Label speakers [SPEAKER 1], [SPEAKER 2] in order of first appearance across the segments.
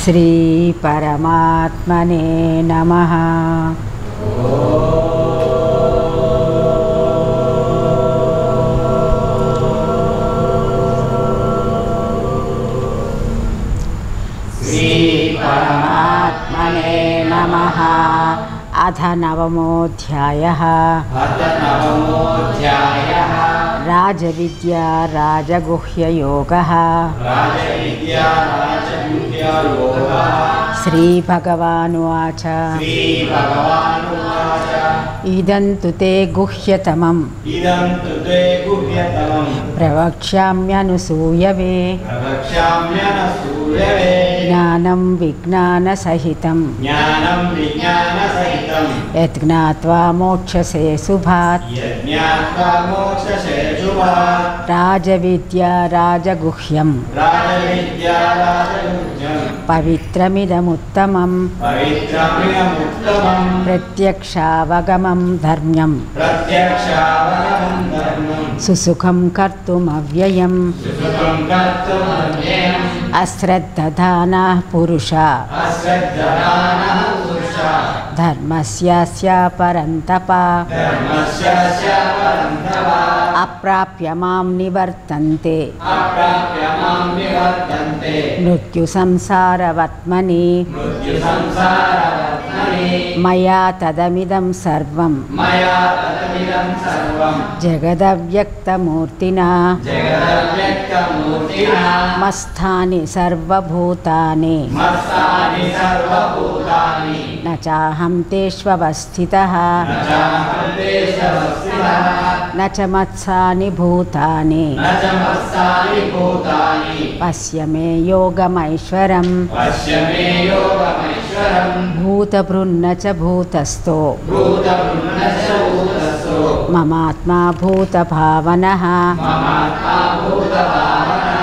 [SPEAKER 1] श्रीपरमात्मने नमः श्रीपरमात्मने नमः अथ नवमोऽध्यायः
[SPEAKER 2] अथ नवमोऽध्यायः
[SPEAKER 1] राजविद्या राजगुह्ययोगः
[SPEAKER 2] राजविद्या राजगुह्ययोगः
[SPEAKER 1] श्रीभगवानुवाच
[SPEAKER 2] श्रीभगवानुवाच
[SPEAKER 1] इदं तु ते गुह्यतमं
[SPEAKER 2] इदं तु ते गुह्यतमं
[SPEAKER 1] प्रवक्ष्याम्यनुसूयवे
[SPEAKER 2] प्रवक्ष्याम्यनसूयवे
[SPEAKER 1] ज्ञानं विज्ञानसहितं
[SPEAKER 2] ज्ञानं विज्ञानसहितं
[SPEAKER 1] यज्ञात्वा मोक्षसे शुभात्
[SPEAKER 2] यज्ञात्वा मोक्षसे शुभात्
[SPEAKER 1] राजविद्या राजगुह्यं
[SPEAKER 2] राजविद्या राजगुह्यं
[SPEAKER 1] पवित्रमिदमुत्तमं
[SPEAKER 2] पवित्रमिदमुत्तमं
[SPEAKER 1] प्रत्यक्षावगमं धर्म्यं
[SPEAKER 2] प्रत्यक्षावगमं धर्मं
[SPEAKER 1] सुसुखं कर्तुमव्ययम्
[SPEAKER 2] सुखं कर्तुमन्येयम्
[SPEAKER 1] अश्रद्धधानाः पुरुषा
[SPEAKER 2] अश्रद्धदानः पुरुषः
[SPEAKER 1] धर्मस्यास्य परन्तपा
[SPEAKER 2] धर्मस्य परन्तवा
[SPEAKER 1] अप्राप्य मां निवर्तन्ते
[SPEAKER 2] अप्राप्य मां निवर्तन्ते
[SPEAKER 1] मृत्युसंसारवत्मनि
[SPEAKER 2] मृत्युसंसारवर्त्मनि
[SPEAKER 1] मया तदमिदं सर्वं
[SPEAKER 2] मया तदमिदं सर्वं
[SPEAKER 1] जगदव्यक्तमूर्तिना
[SPEAKER 2] जगदव्यक्तमूर्तिना
[SPEAKER 1] मस्थानि सर्वभूतानि
[SPEAKER 2] मत्सानि सर्वभूतानि
[SPEAKER 1] न चाहं तेष्वस्थितः
[SPEAKER 2] न चाहं देशवस्थितः
[SPEAKER 1] न च मत्सानि भूतानि
[SPEAKER 2] न च मत्सानि भूतानि
[SPEAKER 1] पश्य मे योगमैश्वरम्
[SPEAKER 2] पश्य मे योगमैश्वरम्
[SPEAKER 1] भूतभृन्न च भूतस्थो
[SPEAKER 2] भूतभृन्नश्च भूतस्थो
[SPEAKER 1] ममात्मा भूतभावनः
[SPEAKER 2] ममात्मा भूतभावनः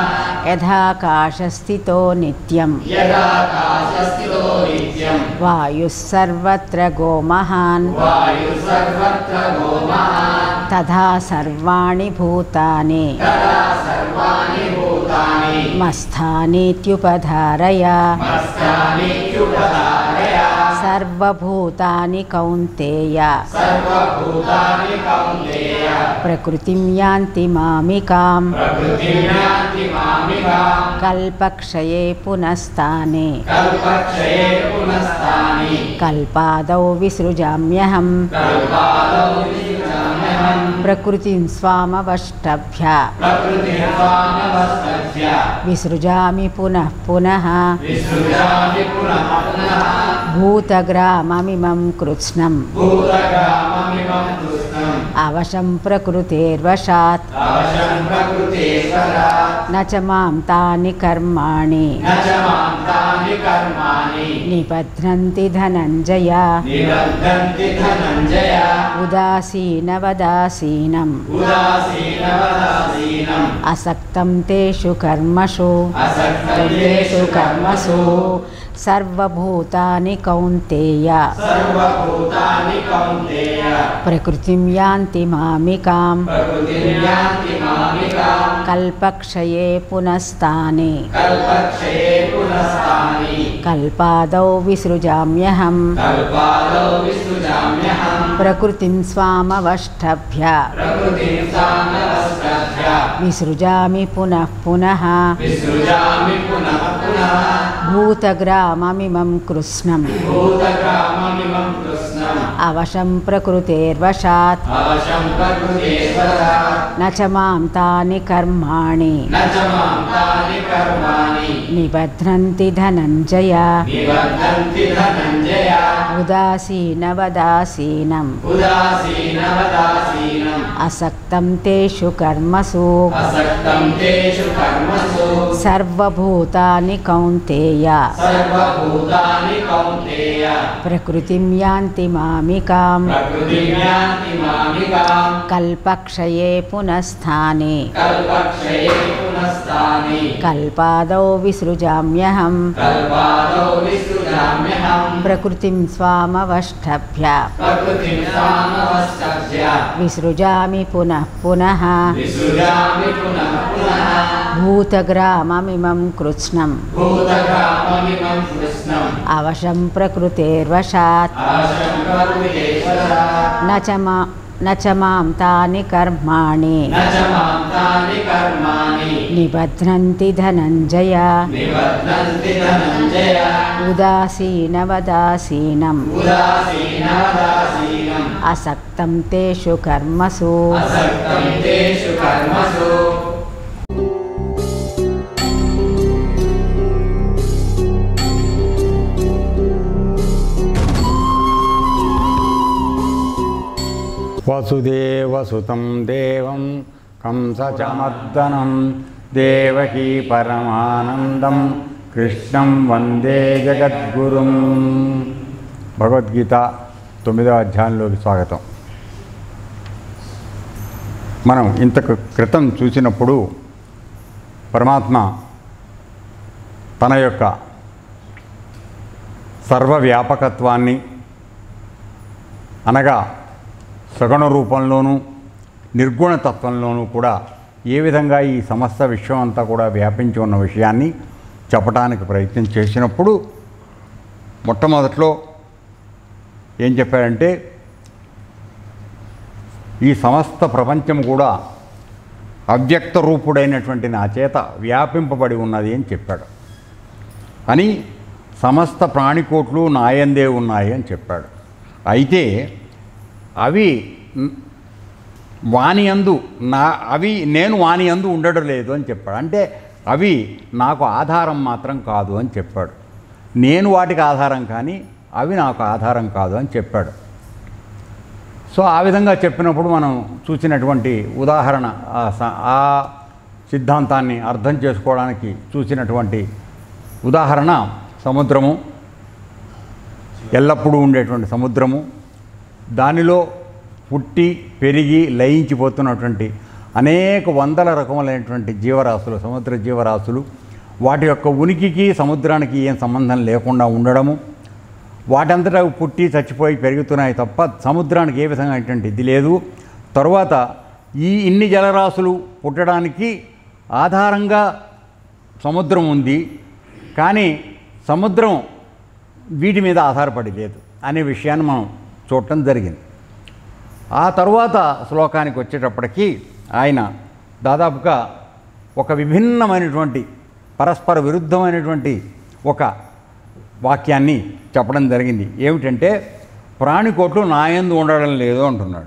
[SPEAKER 1] यथाकाशस्थितो नित्यं
[SPEAKER 2] यदाकाशस्थितो नित्यम्
[SPEAKER 1] वायुः सर्वत्र गोमहान्
[SPEAKER 2] वायुः सर्वत्र गोमहान्
[SPEAKER 1] तथा सर्वाणि भूतानि
[SPEAKER 2] तदा सर्वाणि भूतानि
[SPEAKER 1] मस्थानीत्युपधारय
[SPEAKER 2] मत्स्यानीत्युपधारय
[SPEAKER 1] सर्वभूतानि कौन्तेय
[SPEAKER 2] सर्वभूतानि कौन्तेय
[SPEAKER 1] प्रकृतिं यान्ति मामिकां
[SPEAKER 2] प्रकृतिं यान्ति मामिकाम्
[SPEAKER 1] कल्पक्षये पुनस्ताने
[SPEAKER 2] कल्पक्षये पुनस्तानि
[SPEAKER 1] कल्पादौ विसृजाम्यहम्
[SPEAKER 2] कल्पादौ विसृजाम्यहम्
[SPEAKER 1] प्रकृतिं स्वामवष्टभ्य
[SPEAKER 2] प्रकृतिं स्वामवस्तभ्य
[SPEAKER 1] विसृजामि पुनः पुनः
[SPEAKER 2] विसृजामि पुनः पुनः
[SPEAKER 1] भूतग्राममिमं कृत्स्नम्
[SPEAKER 2] भूतग्राममिमं कृष्णम्
[SPEAKER 1] अवशं प्रकृतेर्वशात्
[SPEAKER 2] अवशं प्रकृतेश्वरात्
[SPEAKER 1] न च मां तानि कर्माणि
[SPEAKER 2] न च मां तानि कर्माणि
[SPEAKER 1] निबध्नन्ति धनञ्जय
[SPEAKER 2] निबद्धन्ति धनञ्जय
[SPEAKER 1] उदासीनवदासीनम्
[SPEAKER 2] उदासीनवदासीनम्
[SPEAKER 1] असक्तं तेषु कर्मसु
[SPEAKER 2] असक्तेषु कर्मसु
[SPEAKER 1] सर्वभूतानि कौन्तेय
[SPEAKER 2] सर्वभूतानि कौन्तेय
[SPEAKER 1] प्रकृतिं यान्ति मामिकां
[SPEAKER 2] प्रकृतिं यान्ति मामिकाम्
[SPEAKER 1] कल्पक्षये पुनस्तानि
[SPEAKER 2] कल्पक्षये पुनस्तानि
[SPEAKER 1] कल्पादौ विसृजाम्यहम्
[SPEAKER 2] कल्पादौ विसृजाम्यहम्
[SPEAKER 1] प्रकृतिं स्वामवष्टभ्य
[SPEAKER 2] प्रकृतिं सामवस्तभ्य
[SPEAKER 1] विसृजामि पुनः पुनः
[SPEAKER 2] विसृजामि पुनः पुनः
[SPEAKER 1] भूतग्राममिमं कृत्स्नम्
[SPEAKER 2] भूतग्राममिमं कृष्णम्
[SPEAKER 1] अवशं प्रकृतेर्वशात्
[SPEAKER 2] अवशं प्रकृतेश्वरात्
[SPEAKER 1] न च मां तानि कर्माणि
[SPEAKER 2] न च मां तानि कर्माणि
[SPEAKER 1] निबध्नन्ति धनञ्जय
[SPEAKER 2] निबद्धन्ति धनञ्जय
[SPEAKER 1] उदासीनवदासीनम्
[SPEAKER 2] उदासीनवदासीनम्
[SPEAKER 1] असक्तं तेषु कर्मसु
[SPEAKER 2] असक्तं तेषु कर्मसु
[SPEAKER 1] सर्वभूतानि कौन्तेय
[SPEAKER 2] सर्वभूतानि कौन्तेय
[SPEAKER 1] प्रकृतिं यान्ति मामिकां
[SPEAKER 2] प्रकृतिं यान्ति मामिकाम्
[SPEAKER 1] कल्पक्षये पुनस्तानि
[SPEAKER 2] कल्पक्षये पुनस्तानि
[SPEAKER 1] कल्पादौ विसृजाम्यहम्
[SPEAKER 2] कल्पादौ विसृजाम्यहम्
[SPEAKER 1] प्रकृतिं स्वा स्वामवष्टभ्य
[SPEAKER 2] प्रकृतिं सामवस्तभ्य
[SPEAKER 1] विसृजामि पुनः पुनः
[SPEAKER 2] विसृजामि पुनः पुनः
[SPEAKER 1] भूतग्राममिमं कृत्स्नम्
[SPEAKER 2] भूतग्राममिमं कृष्णम्
[SPEAKER 1] अवशं प्रकृतेर्वशात्
[SPEAKER 2] अवशं प्रकृतेश्वरा
[SPEAKER 1] न च मा न च मां तानि कर्माणि
[SPEAKER 2] न च मां तानि कर्माणि
[SPEAKER 1] निबध्नन्ति धनञ्जय
[SPEAKER 2] निबध्नन्ति धनञ्जय
[SPEAKER 1] उदासीनवदासीनम्
[SPEAKER 2] उदासीनवदासीनम्
[SPEAKER 1] असक्तं तेषु कर्मसु
[SPEAKER 2] असक्तं तेषु कर्मसु
[SPEAKER 3] వసుదేవసుతం దేవం కంసచమర్దనం దేవకీ పరమానందం కృష్ణం వందే జగద్గురుం భగవద్గీత తొమ్మిదవ అధ్యాయంలోకి స్వాగతం మనం ఇంతకు క్రితం చూసినప్పుడు పరమాత్మ తన యొక్క సర్వవ్యాపకత్వాన్ని అనగా సగుణ రూపంలోనూ నిర్గుణ తత్వంలోనూ కూడా ఏ విధంగా ఈ సమస్త విశ్వం అంతా కూడా వ్యాపించి ఉన్న విషయాన్ని చెప్పడానికి ప్రయత్నం చేసినప్పుడు మొట్టమొదట్లో ఏం చెప్పాడంటే ఈ సమస్త ప్రపంచం కూడా అవ్యక్త రూపుడైనటువంటి నా చేత వ్యాపింపబడి ఉన్నది అని చెప్పాడు అని సమస్త ప్రాణికోట్లు నాయందే ఉన్నాయి అని చెప్పాడు అయితే అవి న్- వాని అందు నా అవి నేను వాని అందు ఉండడం లేదు అని చెప్పాడు అంటే అవి నాకు ఆధారం మాత్రం కాదు అని చెప్పాడు నేను వాటికి ఆధారం కానీ అవి నాకు ఆధారం కాదు అని చెప్పాడు సో ఆ విధంగా చెప్పినప్పుడు మనం చూసినటువంటి ఉదాహరణ ఆ స- ఆ సిద్ధాంతాన్ని అర్థం చేసుకోవడానికి చూసినటువంటి ఉదాహరణ సముద్రము ఎల్లప్పుడూ ఉండేటువంటి సముద్రము దానిలో పుట్టి పెరిగి లయించిపోతున్నటువంటి అనేక వందల రకములైనటువంటి జీవరాశులు సముద్ర జీవరాశులు వాటి యొక్క ఉనికికి సముద్రానికి ఏం సంబంధం లేకుండా ఉండడము వాటంతటా అవి పుట్టి చచ్చిపోయి పెరుగుతున్నాయి తప్ప సముద్రానికి ఏ విధంగా అటువంటి ఇది లేదు తరువాత ఈ ఇన్ని జలరాశులు పుట్టడానికి ఆధారంగా సముద్రం ఉంది కానీ సముద్రం వీటి మీద ఆధారపడి లేదు అనే విషయాన్ని మనం చూడటం జరిగింది ఆ తరువాత శ్లోకానికి వచ్చేటప్పటికి ఆయన దాదాపుగా ఒక విభిన్నమైనటువంటి పరస్పర విరుద్ధమైనటువంటి ఒక వాక్యాన్ని చెప్పడం జరిగింది ఏమిటంటే ప్రాణికోట్లు నాయందు ఉండడం లేదు అంటున్నాడు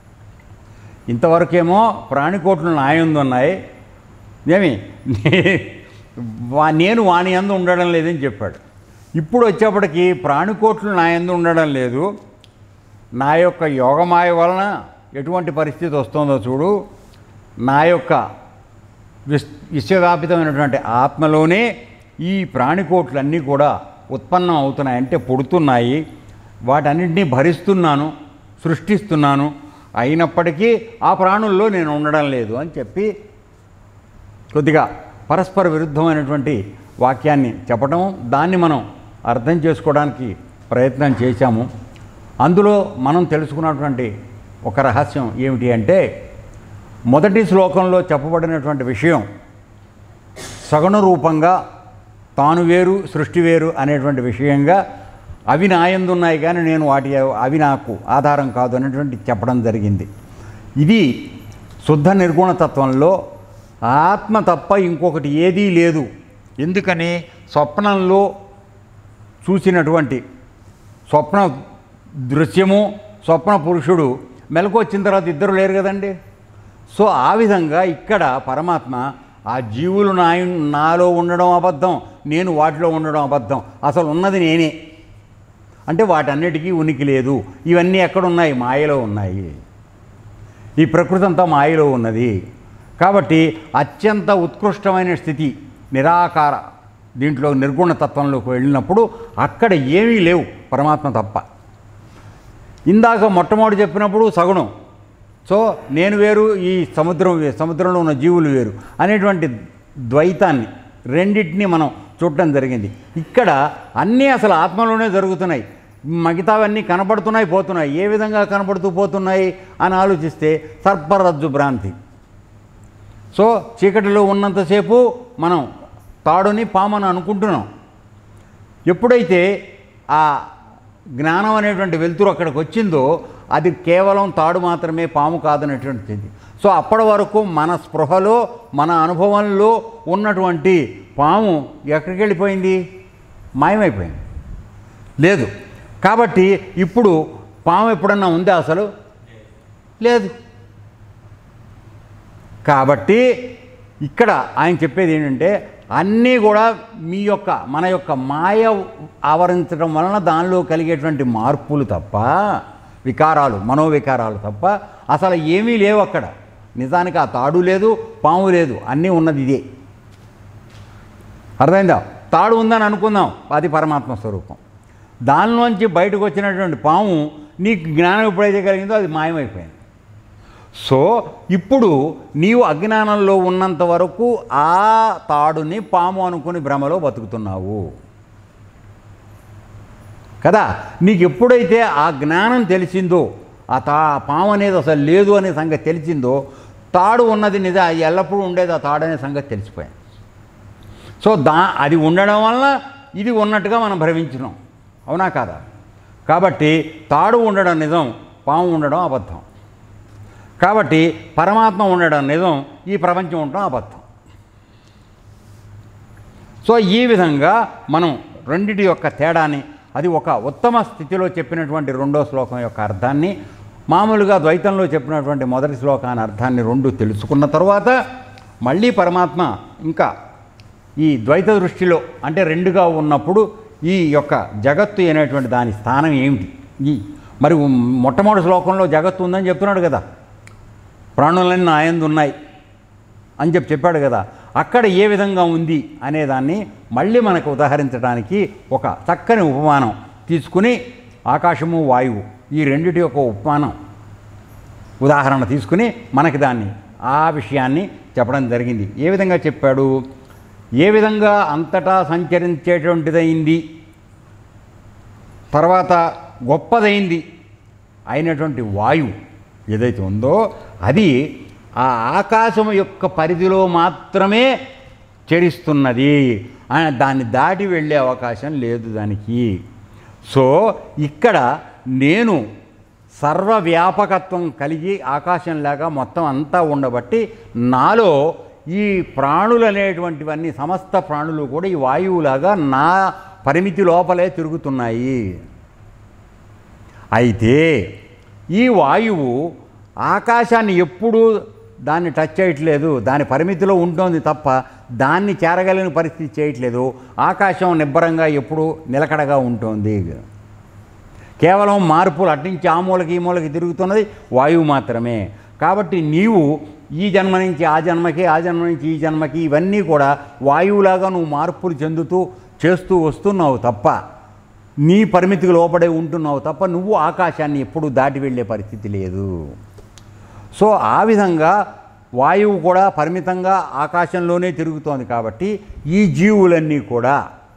[SPEAKER 3] ఇంతవరకేమో ప్రాణికోట్లు నాయందు ఉన్నాయి ఏమి నే- వా- నేను వాని అందు ఉండడం లేదని చెప్పాడు ఇప్పుడు వచ్చేప్పటికి ప్రాణికోట్లు నా యందు ఉండడం లేదు నా యొక్క యోగమాయ వలన ఎటువంటి పరిస్థితి వస్తుందో చూడు నా యొక్క విస్ విశ్వవ్యాపితమైనటువంటి ఆత్మలోనే ఈ ప్రాణికోట్లన్నీ కూడా ఉత్పన్నం అవుతున్నాయి అంటే పుడుతున్నాయి వాటన్నింటినీ భరిస్తున్నాను సృష్టిస్తున్నాను అయినప్పటికీ ఆ ప్రాణుల్లో నేను ఉండడం లేదు అని చెప్పి కొద్దిగా పరస్పర విరుద్ధమైనటువంటి వాక్యాన్ని చెప్పడం దాన్ని మనం అర్థం చేసుకోవడానికి ప్రయత్నం చేశాము అందులో మనం తెలుసుకున్నటువంటి ఒక రహస్యం ఏమిటి అంటే మొదటి శ్లోకంలో చెప్పబడినటువంటి విషయం సగుణ రూపంగా తాను వేరు సృష్టి వేరు అనేటువంటి విషయంగా అవి నాయందున్నాయి కానీ నేను వాటి అవి నాకు ఆధారం కాదు అనేటువంటి చెప్పడం జరిగింది ఇది శుద్ధ నిర్గుణతత్వంలో ఆత్మ తప్ప ఇంకొకటి ఏదీ లేదు ఎందుకని స్వప్నంలో చూసినటువంటి స్వప్న దృశ్యము స్వప్న పురుషుడు మెలకు వచ్చిన తర్వాత ఇద్దరు లేరు కదండి సో ఆ విధంగా ఇక్కడ పరమాత్మ ఆ జీవులు నా నాలో ఉండడం అబద్ధం నేను వాటిలో ఉండడం అబద్ధం అసలు ఉన్నది నేనే అంటే వాటన్నిటికీ ఉనికి లేదు ఇవన్నీ ఎక్కడున్నాయి మాయలో ఉన్నాయి ఈ ప్రకృతి అంతా మాయలో ఉన్నది కాబట్టి అత్యంత ఉత్కృష్టమైన స్థితి నిరాకార దీంట్లో నిర్గుణ తత్వంలోకి వెళ్ళినప్పుడు అక్కడ ఏమీ లేవు పరమాత్మ తప్ప ఇందాక మొట్టమొదటి చెప్పినప్పుడు సగుణం సో నేను వేరు ఈ సముద్రం వే- సముద్రంలో ఉన్న జీవులు వేరు అనేటువంటి ద్వైతాన్ని రెండింటినీ మనం చూడటం జరిగింది ఇక్కడ అన్నీ అసలు ఆత్మలోనే జరుగుతున్నాయి మిగతావన్నీ కనపడుతున్నాయి పోతున్నాయి ఏ విధంగా కనపడుతూ పోతున్నాయి అని ఆలోచిస్తే సర్పరజ్జు భ్రాంతి సో చీకటిలో ఉన్నంతసేపు మనం తాడుని పామని అనుకుంటున్నాం ఎప్పుడైతే ఆ జ్ఞానం అనేటువంటి వెలుతురు అక్కడికి వచ్చిందో అది కేవలం తాడు మాత్రమే పాము కాదనేటువంటిది సో అప్పటి వరకు మన స్పృహలో మన అనుభవంలో ఉన్నటువంటి పాము ఎక్కడికి వెళ్ళిపోయింది మాయమైపోయింది లేదు కాబట్టి ఇప్పుడు పాము ఎప్పుడన్నా ఉందా అసలు లేదు కాబట్టి ఇక్కడ ఆయన చెప్పేది ఏంటంటే అన్నీ కూడా మీ యొక్క మన యొక్క మాయ ఆవరించడం వలన దానిలో కలిగేటువంటి మార్పులు తప్ప వికారాలు మనోవికారాలు తప్ప అసలు ఏమీ లేవు అక్కడ నిజానికి ఆ తాడు లేదు పాము లేదు అన్నీ ఉన్నది ఇదే అర్థమైందా తాడు ఉందని అనుకుందాం అది పరమాత్మ స్వరూపం దానిలోంచి బయటకు వచ్చినటువంటి పాము నీకు జ్ఞానం ఎప్పుడైతే కలిగిందో అది మాయమైపోయింది సో ఇప్పుడు నీవు అజ్ఞానంలో ఉన్నంత వరకు ఆ తాడుని పాము అనుకుని భ్రమలో బతుకుతున్నావు కదా నీకు ఎప్పుడైతే ఆ జ్ఞానం తెలిసిందో ఆ తా పాము అనేది అసలు లేదు అనే సంగతి తెలిసిందో తాడు ఉన్నది నిజ ఎల్లప్పుడూ ఉండేది ఆ తాడు అనే సంగతి తెలిసిపోయింది సో దా అది ఉండడం వల్ల ఇది ఉన్నట్టుగా మనం భ్రమించినాం అవునా కాదా కాబట్టి తాడు ఉండడం నిజం పాము ఉండడం అబద్ధం కాబట్టి పరమాత్మ ఉండడం నిజం ఈ ప్రపంచం ఉండడం అబద్ధం సో ఈ విధంగా మనం రెండిటి యొక్క తేడాని అది ఒక ఉత్తమ స్థితిలో చెప్పినటువంటి రెండో శ్లోకం యొక్క అర్థాన్ని మామూలుగా ద్వైతంలో చెప్పినటువంటి మొదటి శ్లోకాన్ని అర్థాన్ని రెండు తెలుసుకున్న తర్వాత మళ్ళీ పరమాత్మ ఇంకా ఈ ద్వైత దృష్టిలో అంటే రెండుగా ఉన్నప్పుడు ఈ యొక్క జగత్తు అనేటువంటి దాని స్థానం ఏమిటి ఈ మరి మొట్టమొదటి శ్లోకంలో జగత్తు ఉందని చెప్తున్నాడు కదా ప్రాణులన్నీ నా యందు ఉన్నాయి అని చెప్పి చెప్పాడు కదా అక్కడ ఏ విధంగా ఉంది అనేదాన్ని మళ్ళీ మనకు ఉదాహరించడానికి ఒక చక్కని ఉపమానం తీసుకుని ఆకాశము వాయువు ఈ రెండిటి యొక్క ఉపమానం ఉదాహరణ తీసుకుని మనకి దాన్ని ఆ విషయాన్ని చెప్పడం జరిగింది ఏ విధంగా చెప్పాడు ఏ విధంగా అంతటా సంచరించేటువంటిదైంది తర్వాత గొప్పదైంది అయినటువంటి వాయువు ఏదైతే ఉందో అది ఆ ఆకాశం యొక్క పరిధిలో మాత్రమే చరిస్తున్నది ఆ, దాన్ని దాటి వెళ్ళే అవకాశం లేదు దానికి సో ఇక్కడ నేను సర్వవ్యాపకత్వం కలిగి ఆకాశంలాగా మొత్తం అంతా ఉండబట్టి నాలో ఈ ప్రాణులు అనేటువంటివన్నీ సమస్త ప్రాణులు కూడా ఈ వాయువులాగా నా పరిమితి లోపలే తిరుగుతున్నాయి అయితే ఈ వాయువు ఆకాశాన్ని ఎప్పుడూ దాన్ని టచ్ చేయట్లేదు దాని పరిమితిలో ఉంటుంది తప్ప దాన్ని చేరగలిగిన పరిస్థితి చేయట్లేదు ఆకాశం నిబ్బరంగా ఎప్పుడూ నిలకడగా ఉంటుంది కేవలం మార్పులు అట్నుంచి ఆ మూలకి ఈ మూలకి తిరుగుతున్నది వాయువు మాత్రమే కాబట్టి నీవు ఈ జన్మ నుంచి ఆ జన్మకి ఆ జన్మ నుంచి ఈ జన్మకి ఇవన్నీ కూడా వాయువులాగా నువ్వు మార్పులు చెందుతూ చేస్తూ వస్తున్నావు తప్ప నీ పరిమితికి లోపడే ఉంటున్నావు తప్ప నువ్వు ఆకాశాన్ని ఎప్పుడూ దాటి వెళ్ళే పరిస్థితి లేదు సో ఆ విధంగా వాయువు కూడా పరిమితంగా ఆకాశంలోనే తిరుగుతోంది కాబట్టి ఈ జీవులన్నీ కూడా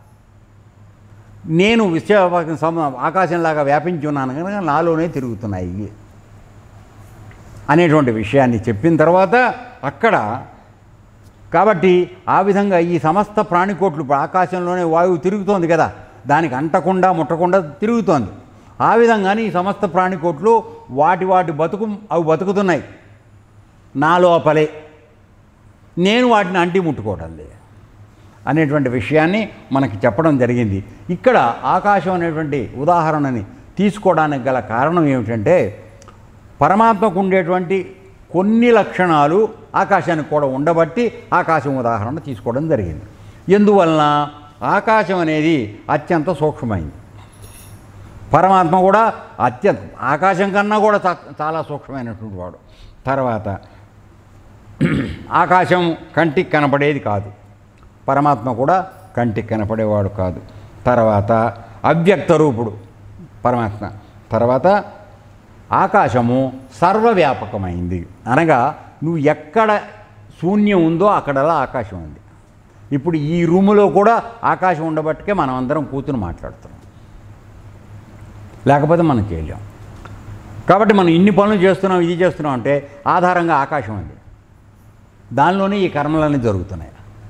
[SPEAKER 3] నేను విశ్వ సమ- ఆకాశంలాగా వ్యాపించి ఉన్నాను కనుక నాలోనే తిరుగుతున్నాయి అనేటువంటి విషయాన్ని చెప్పిన తర్వాత అక్కడ కాబట్టి ఆ విధంగా ఈ సమస్త ప్రాణికోట్లు ఇప్పుడు ఆకాశంలోనే వాయువు తిరుగుతోంది కదా దానికి అంటకుండా ముట్టకుండా తిరుగుతోంది ఆ విధంగానే ఈ సమస్త ప్రాణికోట్లు వాటి వాటి బతుకు అవి బతుకుతున్నాయి నా లోపలే నేను వాటిని అంటి ముట్టుకోవడం లేదు అనేటువంటి విషయాన్ని మనకి చెప్పడం జరిగింది ఇక్కడ ఆకాశం అనేటువంటి ఉదాహరణని తీసుకోవడానికి గల కారణం ఏమిటంటే పరమాత్మకు ఉండేటువంటి కొన్ని లక్షణాలు ఆకాశానికి కూడా ఉండబట్టి ఆకాశం ఉదాహరణ తీసుకోవడం జరిగింది ఎందువలన ఆకాశం అనేది అత్యంత సూక్ష్మమైంది పరమాత్మ కూడా అత్యంత ఆకాశం కన్నా కూడా చా- చాలా సూక్ష్మమైనటువంటి వాడు తర్వాత ఆకాశం కంటికి కనపడేది కాదు పరమాత్మ కూడా కంటికి కనపడేవాడు కాదు తర్వాత అవ్యక్త రూపుడు పరమాత్మ తర్వాత ఆకాశము సర్వవ్యాపకమైంది అనగా నువ్వు ఎక్కడ శూన్యం ఉందో అక్కడలా ఆకాశం ఉంది ఇప్పుడు ఈ రూములో కూడా ఆకాశం ఉండబట్టుకే మనం అందరం కూతురు మాట్లాడుతున్నాం లేకపోతే మనం చేయలేం కాబట్టి మనం ఇన్ని పనులు చేస్తున్నాం ఇది చేస్తున్నాం అంటే ఆధారంగా ఆకాశం ఉంది దానిలోనే ఈ కర్మలన్నీ జరుగుతున్నాయి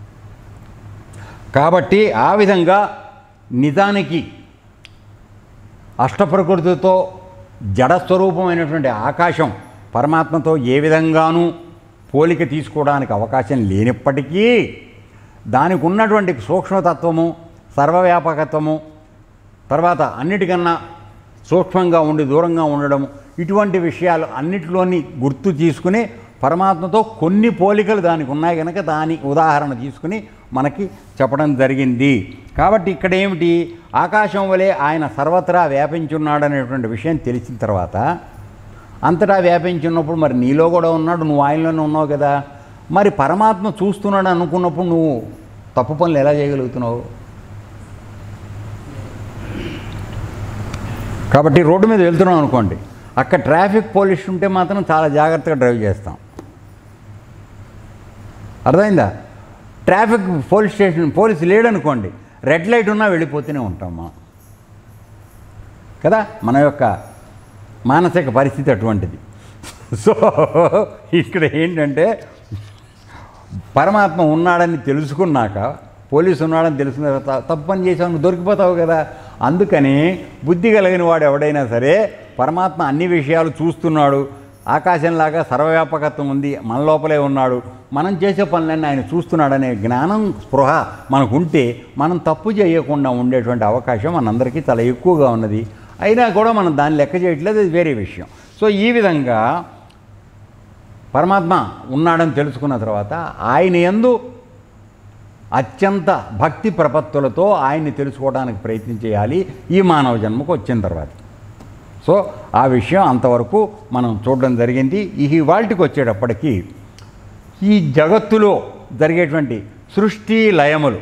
[SPEAKER 3] కాబట్టి ఆ విధంగా నిజానికి అష్టప్రకృతితో జడస్వరూపమైనటువంటి ఆకాశం పరమాత్మతో ఏ విధంగానూ పోలిక తీసుకోవడానికి అవకాశం లేనప్పటికీ దానికి ఉన్నటువంటి సూక్ష్మతత్వము సర్వవ్యాపకత్వము తర్వాత అన్నిటికన్నా సూక్ష్మంగా ఉండి దూరంగా ఉండడం ఇటువంటి విషయాలు అన్నిటిలోని గుర్తు తీసుకుని పరమాత్మతో కొన్ని పోలికలు దానికి ఉన్నాయి కనుక దాని ఉదాహరణ తీసుకుని మనకి చెప్పడం జరిగింది కాబట్టి ఇక్కడ ఏమిటి ఆకాశం వలె ఆయన సర్వత్రా వ్యాపించున్నాడనేటువంటి విషయం తెలిసిన తర్వాత అంతటా వ్యాపించున్నప్పుడు మరి నీలో కూడా ఉన్నాడు నువ్వు ఆయనలోనే ఉన్నావు కదా మరి పరమాత్మ చూస్తున్నాడు అనుకున్నప్పుడు నువ్వు తప్పు పనులు ఎలా చేయగలుగుతున్నావు కాబట్టి రోడ్డు మీద వెళ్తున్నాం అనుకోండి అక్కడ ట్రాఫిక్ పోలీస్ ఉంటే మాత్రం చాలా జాగ్రత్తగా డ్రైవ్ చేస్తాం అర్థమైందా ట్రాఫిక్ పోలీస్ స్టేషన్ పోలీస్ లేడనుకోండి రెడ్ లైట్ ఉన్నా వెళ్ళిపోతూనే ఉంటాం మనం కదా మన యొక్క మానసిక పరిస్థితి అటువంటిది సో ఇక్కడ ఏంటంటే పరమాత్మ ఉన్నాడని తెలుసుకున్నాక పోలీసు ఉన్నాడని తెలుసుకున్న తర్వాత తప్పు పని చేసావు నువ్వు దొరికిపోతావు కదా అందుకని బుద్ధి కలిగిన వాడు ఎవడైనా సరే పరమాత్మ అన్ని విషయాలు చూస్తున్నాడు ఆకాశంలాగా సర్వవ్యాపకత్వం ఉంది మన లోపలే ఉన్నాడు మనం చేసే పనులన్నీ ఆయన చూస్తున్నాడనే జ్ఞానం స్పృహ మనకు ఉంటే మనం తప్పు చేయకుండా ఉండేటువంటి అవకాశం మనందరికీ చాలా ఎక్కువగా ఉన్నది అయినా కూడా మనం దాన్ని లెక్క చేయట్లేదు అది వేరే విషయం సో ఈ విధంగా పరమాత్మ ఉన్నాడని తెలుసుకున్న తర్వాత ఆయన ఎందు అత్యంత భక్తి ప్రపత్తులతో ఆయన్ని తెలుసుకోవడానికి ప్రయత్నం చేయాలి ఈ మానవ జన్మకు వచ్చిన తర్వాత సో ఆ విషయం అంతవరకు మనం చూడడం జరిగింది ఈ వాటికి వచ్చేటప్పటికి ఈ జగత్తులో జరిగేటువంటి సృష్టి లయములు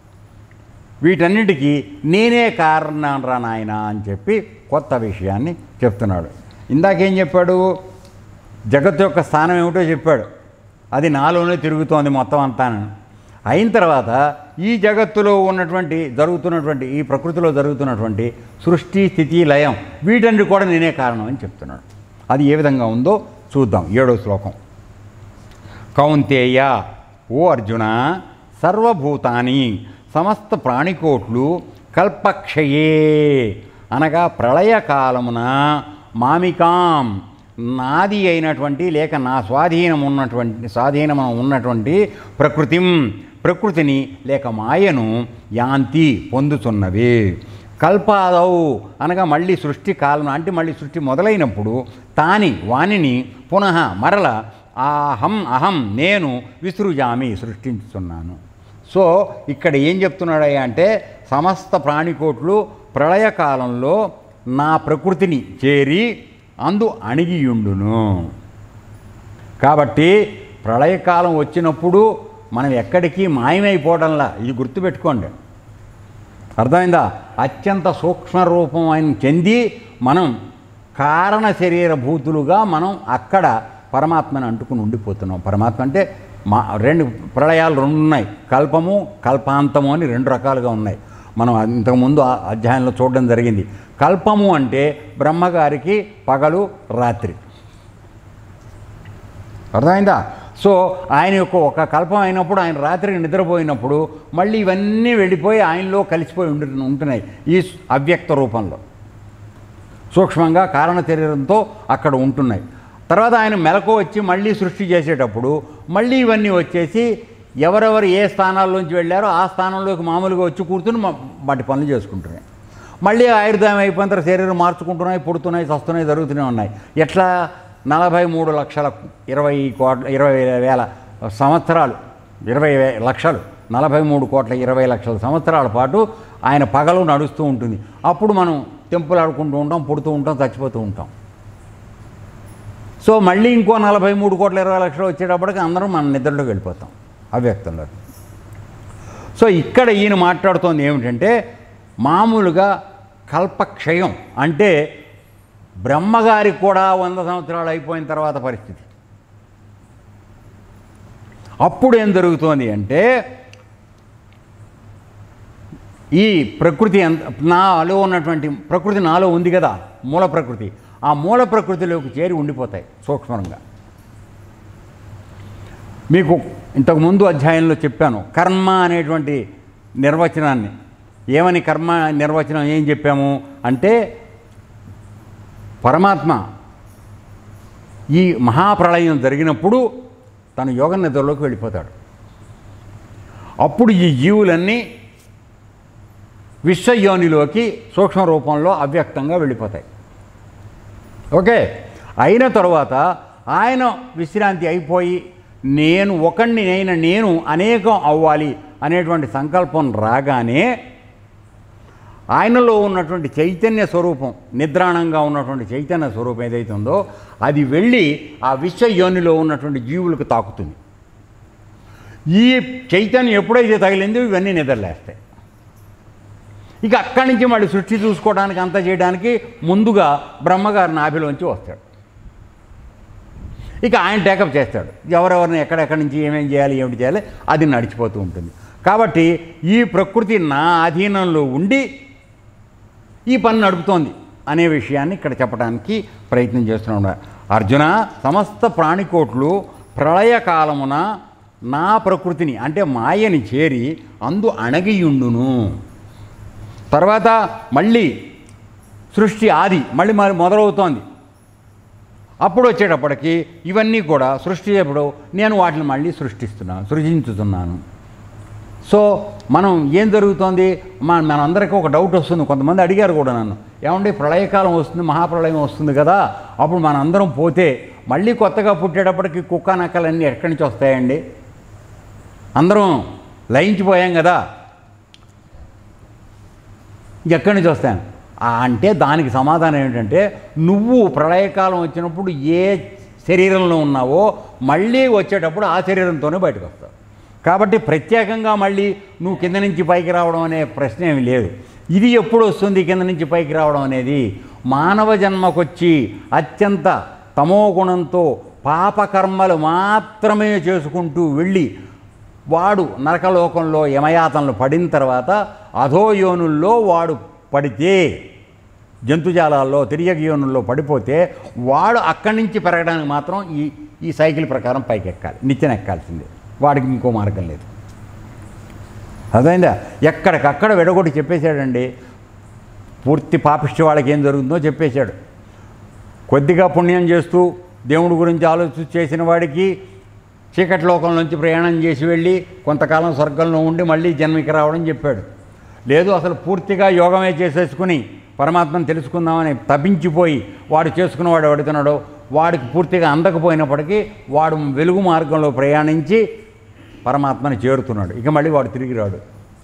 [SPEAKER 3] వీటన్నిటికీ నేనే కారణం రా నాయన అని చెప్పి కొత్త విషయాన్ని చెప్తున్నాడు ఇందాకేం చెప్పాడు జగత్తు యొక్క స్థానం ఏమిటో చెప్పాడు అది నాలోనే తిరుగుతోంది మొత్తం అంతా అయిన తర్వాత ఈ జగత్తులో ఉన్నటువంటి జరుగుతున్నటువంటి ఈ ప్రకృతిలో జరుగుతున్నటువంటి సృష్టి స్థితి లయం వీటన్ని కూడా నేనే కారణం అని చెప్తున్నాడు అది ఏ విధంగా ఉందో చూద్దాం ఏడో శ్లోకం కౌంతేయ ఓ అర్జున సర్వభూతాని సమస్త ప్రాణికోట్లు కల్పక్షయే అనగా ప్రళయకాలమున మామికాం నాది అయినటువంటి లేక నా స్వాధీనం ఉన్నటువంటి స్వాధీనం ఉన్నటువంటి ప్రకృతిం ప్రకృతిని లేక మాయను యాంతి పొందుతున్నవి కల్పాదౌ అనగా మళ్ళీ సృష్టి కాలం అంటే మళ్ళీ సృష్టి మొదలైనప్పుడు తాని వానిని పునః మరల అహం అహం నేను విసృజామి సృష్టించుతున్నాను సో ఇక్కడ ఏం చెప్తున్నాడయ్యా అంటే సమస్త ప్రాణికోట్లు ప్రళయకాలంలో నా ప్రకృతిని చేరి అందు అణిగియుండును కాబట్టి ప్రళయకాలం వచ్చినప్పుడు మనం ఎక్కడికి మాయమైపోవడంలా ఇది గుర్తుపెట్టుకోండి అర్థమైందా అత్యంత సూక్ష్మ రూపం ఆయన చెంది మనం కారణ శరీర భూతులుగా మనం అక్కడ పరమాత్మని అంటుకుని ఉండిపోతున్నాం పరమాత్మ అంటే మా రెండు ప్రళయాలు రెండు ఉన్నాయి కల్పము కల్పాంతము అని రెండు రకాలుగా ఉన్నాయి మనం ఇంతకుముందు ఆ అధ్యాయంలో చూడడం జరిగింది కల్పము అంటే బ్రహ్మగారికి పగలు రాత్రి అర్థమైందా సో ఆయన యొక్క ఒక కల్పం అయినప్పుడు ఆయన రాత్రికి నిద్రపోయినప్పుడు మళ్ళీ ఇవన్నీ వెళ్ళిపోయి ఆయనలో కలిసిపోయి ఉండి ఉంటున్నాయి ఈ అవ్యక్త రూపంలో సూక్ష్మంగా కారణ శరీరంతో అక్కడ ఉంటున్నాయి తర్వాత ఆయన మెలకు వచ్చి మళ్ళీ సృష్టి చేసేటప్పుడు మళ్ళీ ఇవన్నీ వచ్చేసి ఎవరెవరు ఏ స్థానాల్లోంచి వెళ్ళారో ఆ స్థానంలోకి మామూలుగా వచ్చి కూర్చుని మా- వాటి పనులు చేసుకుంటున్నాయి మళ్ళీ ఆయుర్దాయం అయిపోయిన తర్వాత శరీరం మార్చుకుంటున్నాయి పుడుతున్నాయి చస్తున్నాయి జరుగుతూనే ఉన్నాయి ఎట్లా నలభై మూడు లక్షల ఇరవై కోట్ల ఇరవై వేల సంవత్సరాలు ఇరవై వే- లక్షలు నలభై మూడు కోట్ల ఇరవై లక్షల సంవత్సరాల పాటు ఆయన పగలు నడుస్తూ ఉంటుంది అప్పుడు మనం తెంపులు ఆడుకుంటూ ఉంటాం పుడుతూ ఉంటాం చచ్చిపోతూ ఉంటాం సో మళ్ళీ ఇంకో నలభై మూడు కోట్ల ఇరవై లక్షలు వచ్చేటప్పటికి అందరం మన నిద్రలోకి వెళ్ళిపోతాం అవ్యక్తంలోకి సో ఇక్కడ ఈయన మాట్లాడుతోంది ఏమిటంటే మామూలుగా కల్పక్షయం అంటే బ్రహ్మగారికి కూడా వంద సంవత్సరాలు అయిపోయిన తర్వాత పరిస్థితి అప్పుడు ఏం జరుగుతోంది అంటే ఈ ప్రకృతి ఎంత నాలో ఉన్నటువంటి ప్రకృతి నాలో ఉంది కదా మూల ప్రకృతి ఆ మూల ప్రకృతిలోకి చేరి ఉండిపోతాయి సూక్ష్మంగా మీకు ఇంతకుముందు అధ్యాయంలో చెప్పాను కర్మ అనేటువంటి నిర్వచనాన్ని ఏమని కర్మ నిర్వచనం ఏం చెప్పాము అంటే పరమాత్మ ఈ మహాప్రళయం జరిగినప్పుడు తను యోగ నిద్రలోకి వెళ్ళిపోతాడు అప్పుడు ఈ జీవులన్నీ విశ్వయోనిలోకి సూక్ష్మ రూపంలో అవ్యక్తంగా వెళ్ళిపోతాయి ఓకే అయిన తర్వాత ఆయన విశ్రాంతి అయిపోయి నేను ఒకడిని అయిన నేను అనేకం అవ్వాలి అనేటువంటి సంకల్పం రాగానే ఆయనలో ఉన్నటువంటి చైతన్య స్వరూపం నిద్రాణంగా ఉన్నటువంటి చైతన్య స్వరూపం ఏదైతే ఉందో అది వెళ్ళి ఆ విశ్వయోనిలో ఉన్నటువంటి జీవులకు తాకుతుంది ఈ చైతన్యం ఎప్పుడైతే తగిలిందో ఇవన్నీ నిద్రలేస్తాయి ఇక అక్కడి నుంచి మళ్ళీ సృష్టి చూసుకోవడానికి అంతా చేయడానికి ముందుగా బ్రహ్మగారి నాభిలోంచి వస్తాడు ఇక ఆయన టేకప్ చేస్తాడు ఎవరెవరిని ఎక్కడెక్కడి నుంచి ఏమేం చేయాలి ఏమిటి చేయాలి అది నడిచిపోతూ ఉంటుంది కాబట్టి ఈ ప్రకృతి నా అధీనంలో ఉండి ఈ పని నడుపుతోంది అనే విషయాన్ని ఇక్కడ చెప్పడానికి ప్రయత్నం చేస్తున్నాడు అర్జున సమస్త ప్రాణికోట్లు ప్రళయకాలమున నా ప్రకృతిని అంటే మాయని చేరి అందు అణగియుండును తర్వాత మళ్ళీ సృష్టి ఆది మళ్ళీ మరి మొదలవుతోంది అప్పుడు వచ్చేటప్పటికి ఇవన్నీ కూడా సృష్టి ఎప్పుడు నేను వాటిని మళ్ళీ సృష్టిస్తున్నాను సృజించుతున్నాను సో మనం ఏం జరుగుతోంది మన మనందరికీ ఒక డౌట్ వస్తుంది కొంతమంది అడిగారు కూడా నన్ను ఏమండి ప్రళయకాలం వస్తుంది మహాప్రళయం వస్తుంది కదా అప్పుడు మనందరం పోతే మళ్ళీ కొత్తగా పుట్టేటప్పటికి కుక్క నక్కలన్నీ ఎక్కడి నుంచి వస్తాయండి అందరం లయించిపోయాం కదా ఎక్కడి నుంచి వస్తాను ఆ అంటే దానికి సమాధానం ఏంటంటే నువ్వు ప్రళయకాలం వచ్చినప్పుడు ఏ శరీరంలో ఉన్నావో మళ్ళీ వచ్చేటప్పుడు ఆ శరీరంతోనే బయటకు వస్తావు కాబట్టి ప్రత్యేకంగా మళ్ళీ నువ్వు కింద నుంచి పైకి రావడం అనే ప్రశ్న ఏమి లేదు ఇది ఎప్పుడు వస్తుంది కింద నుంచి పైకి రావడం అనేది మానవ జన్మకొచ్చి అత్యంత తమో గుణంతో పాపకర్మలు మాత్రమే చేసుకుంటూ వెళ్ళి వాడు నరకలోకంలో యమయాతనలు పడిన తర్వాత అధోయోనుల్లో వాడు పడితే జంతుజాలాల్లో తిరియగ యోనుల్లో పడిపోతే వాడు అక్కడి నుంచి పెరగడానికి మాత్రం ఈ ఈ సైకిల్ ప్రకారం పైకి ఎక్కాలి నిత్యం ఎక్కాల్సిందే వాడికి ఇంకో మార్గం లేదు అర్థమైందా ఎక్కడికక్కడ విడగొట్టి చెప్పేశాడండి పూర్తి పాపిష్టి వాళ్ళకి ఏం జరుగుతుందో చెప్పేశాడు కొద్దిగా పుణ్యం చేస్తూ దేవుడి గురించి ఆలోచించి చేసిన వాడికి చీకటి లోకం నుంచి ప్రయాణం చేసి వెళ్ళి కొంతకాలం స్వర్గంలో ఉండి మళ్ళీ జన్మకి రావడం చెప్పాడు లేదు అసలు పూర్తిగా యోగమే చేసేసుకుని పరమాత్మను తెలుసుకుందామని తప్పించిపోయి వాడు చేసుకున్నవాడు ఎవడుతున్నాడో వాడికి పూర్తిగా అందకపోయినప్పటికీ వాడు వెలుగు మార్గంలో ప్రయాణించి పరమాత్మని చేరుతున్నాడు ఇక మళ్ళీ వాడు తిరిగి రాడు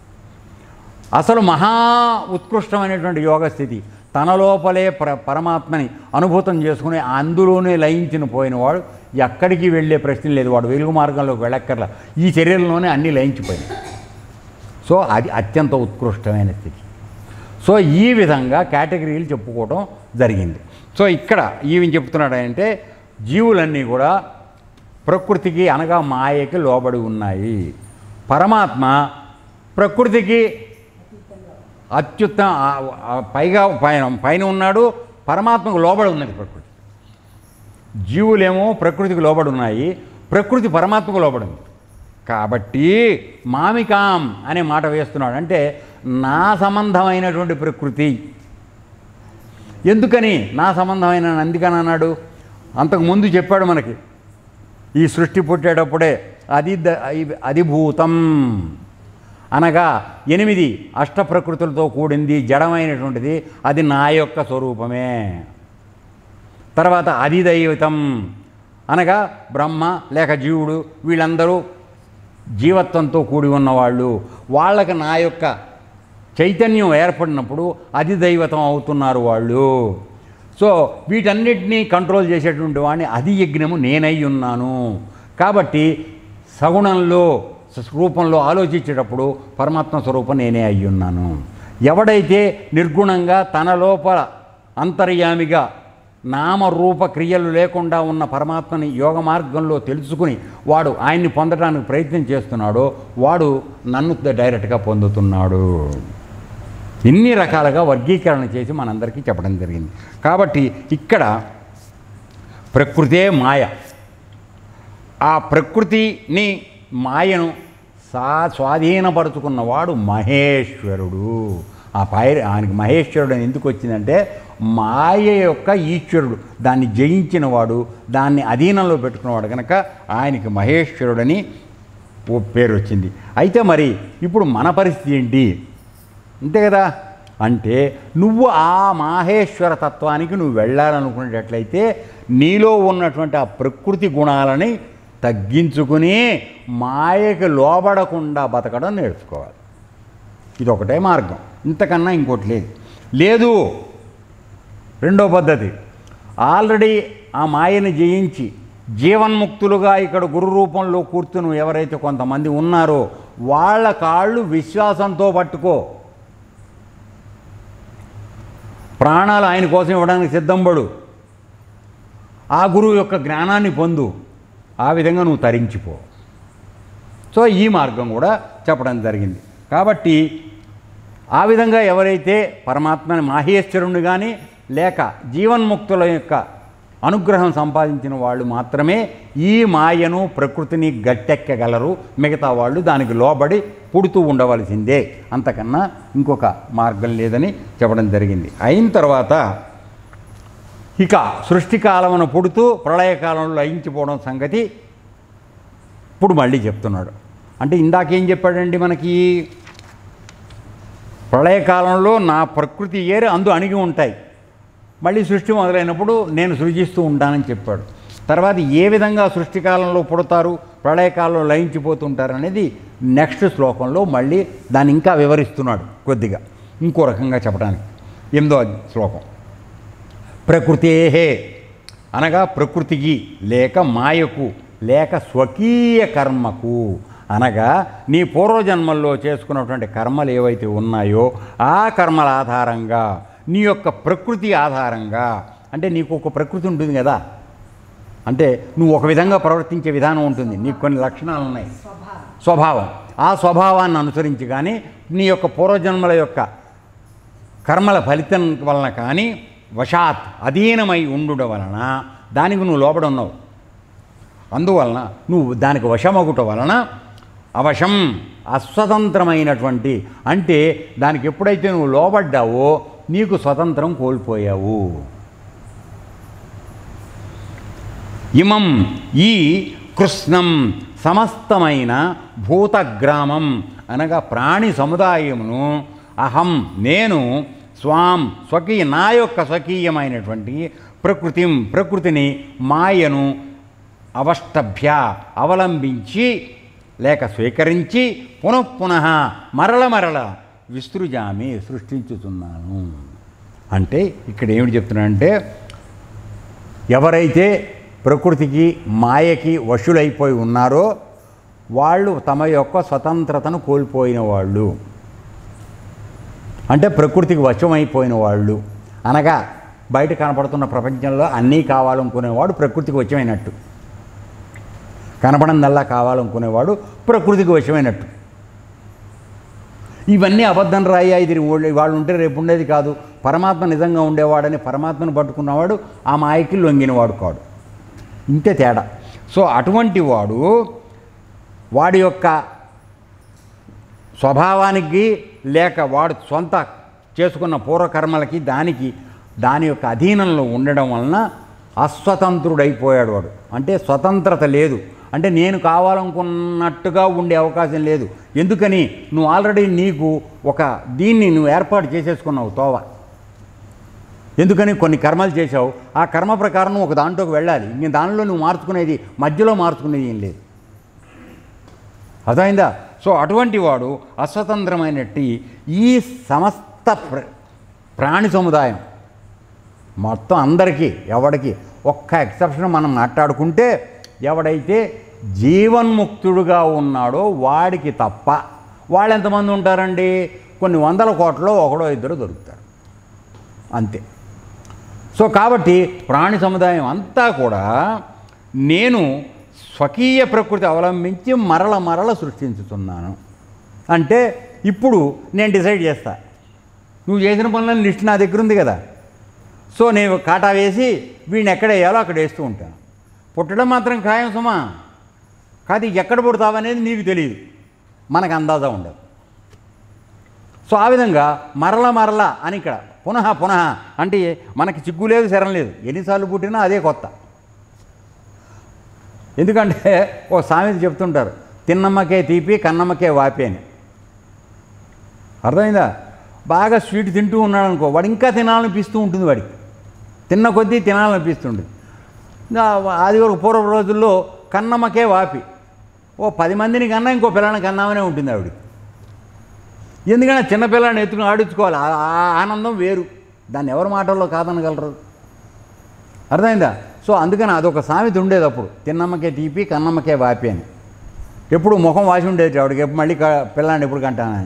[SPEAKER 3] అసలు మహా ఉత్కృష్టమైనటువంటి యోగ స్థితి తన లోపలే ప్ర పరమాత్మని అనుభూతం చేసుకుని అందులోనే లయించిన పోయినవాడు ఎక్కడికి వెళ్ళే ప్రశ్న లేదు వాడు వెలుగు మార్గంలోకి వెళ్ళక్కర్లా ఈ శరీరంలోనే అన్నీ లయించిపోయినాయి సో అది అత్యంత ఉత్కృష్టమైన స్థితి సో ఈ విధంగా కేటగిరీలు చెప్పుకోవడం జరిగింది సో ఇక్కడ ఈవెన్ చెప్తున్నాడు అంటే జీవులన్నీ కూడా ప్రకృతికి అనగా మాయకి లోబడి ఉన్నాయి పరమాత్మ ప్రకృతికి అత్యుత్తమ ఆ- ఆ పైగా పైన పైన ఉన్నాడు పరమాత్మకు లోబడి ఉన్నది ప్రకృతి జీవులేమో ప్రకృతికి లోబడి ఉన్నాయి ప్రకృతి పరమాత్మకు లోబడి ఉంది కాబట్టి మామికాం అనే మాట వేస్తున్నాడు అంటే నా సంబంధమైనటువంటి ప్రకృతి ఎందుకని నా సంబంధమైన అందుకని అన్నాడు అంతకు ముందు చెప్పాడు మనకి ఈ సృష్టి పుట్టేటప్పుడే అది ద- అయి- అధిభూతం అనగా ఎనిమిది అష్ట ప్రకృతులతో కూడింది జడమైనటువంటిది అది నా యొక్క స్వరూపమే తర్వాత అధిదైవతం అనగా బ్రహ్మ లేక జీవుడు వీళ్ళందరూ జీవత్వంతో కూడి ఉన్నవాళ్ళు వాళ్ళకి నా యొక్క చైతన్యం ఏర్పడినప్పుడు అధిదైవతం అవుతున్నారు వాళ్ళు సో వీటన్నిటినీ కంట్రోల్ చేసేటువంటి వాడిని అధి యజ్ఞము నేనై ఉన్నాను కాబట్టి సగుణంలో రూపంలో ఆలోచించేటప్పుడు పరమాత్మ స్వరూపం నేనే అయి ఉన్నాను ఎవడైతే నిర్గుణంగా తన లోపల అంతర్యామిగా నామరూప క్రియలు లేకుండా ఉన్న పరమాత్మని యోగ మార్గంలో తెలుసుకుని వాడు ఆయన్ని పొందడానికి ప్రయత్నం చేస్తున్నాడో వాడు నన్ను డైరెక్ట్గా పొందుతున్నాడు ఇన్ని రకాలుగా వర్గీకరణ చేసి మనందరికీ చెప్పడం జరిగింది కాబట్టి ఇక్కడ ప్రకృతే మాయ ఆ ప్రకృతిని మాయను సా స్వాధీనపరుచుకున్నవాడు మహేశ్వరుడు ఆ పై ఆయనకి మహేశ్వరుడు అని ఎందుకు వచ్చిందంటే మాయ యొక్క ఈశ్వరుడు దాన్ని జయించిన వాడు దాన్ని అధీనంలో పెట్టుకున్నవాడు కనుక ఆయనకి మహేశ్వరుడని ఓ పేరు వచ్చింది అయితే మరి ఇప్పుడు మన పరిస్థితి ఏంటి అంతే కదా అంటే నువ్వు ఆ మాహేశ్వర తత్వానికి నువ్వు వెళ్ళాలనుకునేటట్లయితే నీలో ఉన్నటువంటి ఆ ప్రకృతి గుణాలని తగ్గించుకుని మాయకి లోబడకుండా బతకడం నేర్చుకోవాలి ఇది ఒకటే మార్గం ఇంతకన్నా ఇంకోటి లేదు లేదు రెండో పద్ధతి ఆల్రెడీ ఆ మాయని జయించి జీవన్ముక్తులుగా ఇక్కడ గురు రూపంలో కూర్చుని ఎవరైతే కొంతమంది ఉన్నారో వాళ్ళ కాళ్ళు విశ్వాసంతో పట్టుకో ప్రాణాలు ఆయన కోసం ఇవ్వడానికి సిద్ధంపడు ఆ గురువు యొక్క జ్ఞానాన్ని పొందు ఆ విధంగా నువ్వు తరించిపో సో ఈ మార్గం కూడా చెప్పడం జరిగింది కాబట్టి ఆ విధంగా ఎవరైతే పరమాత్మని మాహేశ్వరుని కానీ లేక జీవన్ముక్తుల యొక్క అనుగ్రహం సంపాదించిన వాళ్ళు మాత్రమే ఈ మాయను ప్రకృతిని గట్టెక్కగలరు మిగతా వాళ్ళు దానికి లోబడి పుడుతూ ఉండవలసిందే అంతకన్నా ఇంకొక మార్గం లేదని చెప్పడం జరిగింది అయిన తర్వాత ఇక సృష్టికాలమున పుడుతూ ప్రళయకాలంలో లయించిపోవడం సంగతి ఇప్పుడు మళ్ళీ చెప్తున్నాడు అంటే ఇందాకేం చెప్పాడండి మనకి ప్రళయకాలంలో నా ప్రకృతి ఏరి అందు అణిగి ఉంటాయి మళ్ళీ సృష్టి మొదలైనప్పుడు నేను సృజిస్తూ ఉంటానని చెప్పాడు తర్వాత ఏ విధంగా సృష్టికాలంలో పుడతారు ప్రళయకాలంలో లయించిపోతుంటారు అనేది నెక్స్ట్ శ్లోకంలో మళ్ళీ దాన్ని ఇంకా వివరిస్తున్నాడు కొద్దిగా ఇంకో రకంగా చెప్పడానికి ఎనిమిదో శ్లోకం ప్రకృతేహే అనగా ప్రకృతికి లేక మాయకు లేక స్వకీయ కర్మకు అనగా నీ పూర్వజన్మల్లో చేసుకున్నటువంటి కర్మలు ఏవైతే ఉన్నాయో ఆ కర్మల ఆధారంగా నీ యొక్క ప్రకృతి ఆధారంగా అంటే నీకు ఒక ప్రకృతి ఉంటుంది కదా అంటే నువ్వు ఒక విధంగా ప్రవర్తించే విధానం ఉంటుంది నీకు కొన్ని లక్షణాలు ఉన్నాయి స్వభావం ఆ స్వభావాన్ని అనుసరించి కానీ నీ యొక్క పూర్వజన్మల యొక్క కర్మల ఫలితం వలన కానీ వశాత్ అధీనమై ఉండుట వలన దానికి నువ్వు లోబడి ఉన్నావు అందువలన నువ్వు దానికి వశమగుట వలన అవశం అస్వతంత్రమైనటువంటి అంటే దానికి ఎప్పుడైతే నువ్వు లోబడ్డావో నీకు స్వతంత్రం కోల్పోయావు ఇమం ఈ కృష్ణం సమస్తమైన భూతగ్రామం అనగా ప్రాణి సముదాయమును అహం నేను స్వాం స్వకీయ నా యొక్క స్వకీయమైనటువంటి ప్రకృతి ప్రకృతిని మాయను అవష్టభ్య అవలంబించి లేక స్వీకరించి పునఃపునః మరల మరల విస్తృజామి సృష్టించుతున్నాను అంటే ఇక్కడ ఏమిటి చెప్తున్నానంటే ఎవరైతే ప్రకృతికి మాయకి వశులైపోయి ఉన్నారో వాళ్ళు తమ యొక్క స్వతంత్రతను కోల్పోయిన వాళ్ళు అంటే ప్రకృతికి వశమైపోయిన వాళ్ళు అనగా బయట కనపడుతున్న ప్రపంచంలో అన్నీ కావాలనుకునేవాడు ప్రకృతికి వశమైనట్టు కనపడందల్లా కావాలనుకునేవాడు ప్రకృతికి వశమైనట్టు ఇవన్నీ అబద్ధం రాయ్యా ఇది వాళ్ళు ఉంటే రేపు ఉండేది కాదు పరమాత్మ నిజంగా ఉండేవాడని పరమాత్మను పట్టుకున్నవాడు ఆ మాయకి లొంగినవాడు కాడు ఇంతే తేడా సో అటువంటి వాడు వాడి యొక్క స్వభావానికి లేక వాడు సొంత చేసుకున్న పూర్వకర్మలకి దానికి దాని యొక్క అధీనంలో ఉండడం వలన అస్వతంత్రుడైపోయాడు వాడు అంటే స్వతంత్రత లేదు అంటే నేను కావాలనుకున్నట్టుగా ఉండే అవకాశం లేదు ఎందుకని నువ్వు ఆల్రెడీ నీకు ఒక దీన్ని నువ్వు ఏర్పాటు చేసేసుకున్నావు తోవ ఎందుకని కొన్ని కర్మలు చేసావు ఆ కర్మ ప్రకారం నువ్వు ఒక దాంట్లోకి వెళ్ళాలి ఇంక దానిలో నువ్వు మార్చుకునేది మధ్యలో మార్చుకునేది ఏం లేదు అర్థమైందా సో అటువంటి వాడు అస్వతంత్రమైనట్టి ఈ సమస్త ప్ర ప్రాణి సముదాయం మొత్తం అందరికీ ఎవడికి ఒక్క ఎక్సెప్షన్ మనం మాట్లాడుకుంటే ఎవడైతే జీవన్ముక్తుడుగా ఉన్నాడో వాడికి తప్ప వాళ్ళు ఎంతమంది ఉంటారండి కొన్ని వందల కోట్లలో ఒకడో ఇద్దరు దొరుకుతారు అంతే సో కాబట్టి ప్రాణి సముదాయం అంతా కూడా నేను స్వకీయ ప్రకృతి అవలంబించి మరల మరల సృష్టించుతున్నాను అంటే ఇప్పుడు నేను డిసైడ్ చేస్తా నువ్వు చేసిన పనులని లిస్ట్ నా దగ్గర ఉంది కదా సో నేను కాటా వేసి వీడిని ఎక్కడ వేయాలో అక్కడ వేస్తూ ఉంటాను పుట్టడం మాత్రం ఖాయం సుమా కాదు ఎక్కడ పుడతావనేది నీకు తెలియదు మనకు అందాజా ఉండదు సో ఆ విధంగా మరల మరల అని ఇక్కడ పునః పునః అంటే మనకి చిగ్గు లేదు శరం లేదు ఎన్నిసార్లు పుట్టినా అదే కొత్త ఎందుకంటే ఓ సామెత చెప్తుంటారు తిన్నమ్మకే తీపి కన్నమ్మకే వాపి అని అర్థమైందా బాగా స్వీట్ తింటూ ఉన్నాడు అనుకో వాడు ఇంకా తినాలనిపిస్తూ ఉంటుంది వాడికి తిన్న కొద్దీ తినాలనిపిస్తుంటుంది ఇంకా అది వరకు పూర్వ రోజుల్లో కన్నమ్మకే వాపి ఓ పది మందిని కన్నా ఇంకో పిల్లని కన్నామనే ఉంటుంది ఆవిడకి ఎందుకంటే చిన్నపిల్లని ఎత్తుకుని ఆడించుకోవాలి ఆ ఆ ఆనందం వేరు దాన్ని ఎవరి మాటల్లో కాదనగలరు అర్థమైందా సో అందుకని అదొక సామెత ఉండేది అప్పుడు తిన్నమ్మకే తీపి కన్నమ్మకే వాపి అని ఎప్పుడు ముఖం వాసి ఉండేది ఆవిడకి ఎప్పుడు మళ్ళీ క- పిల్లాన్ని ఎప్పుడు కంటానని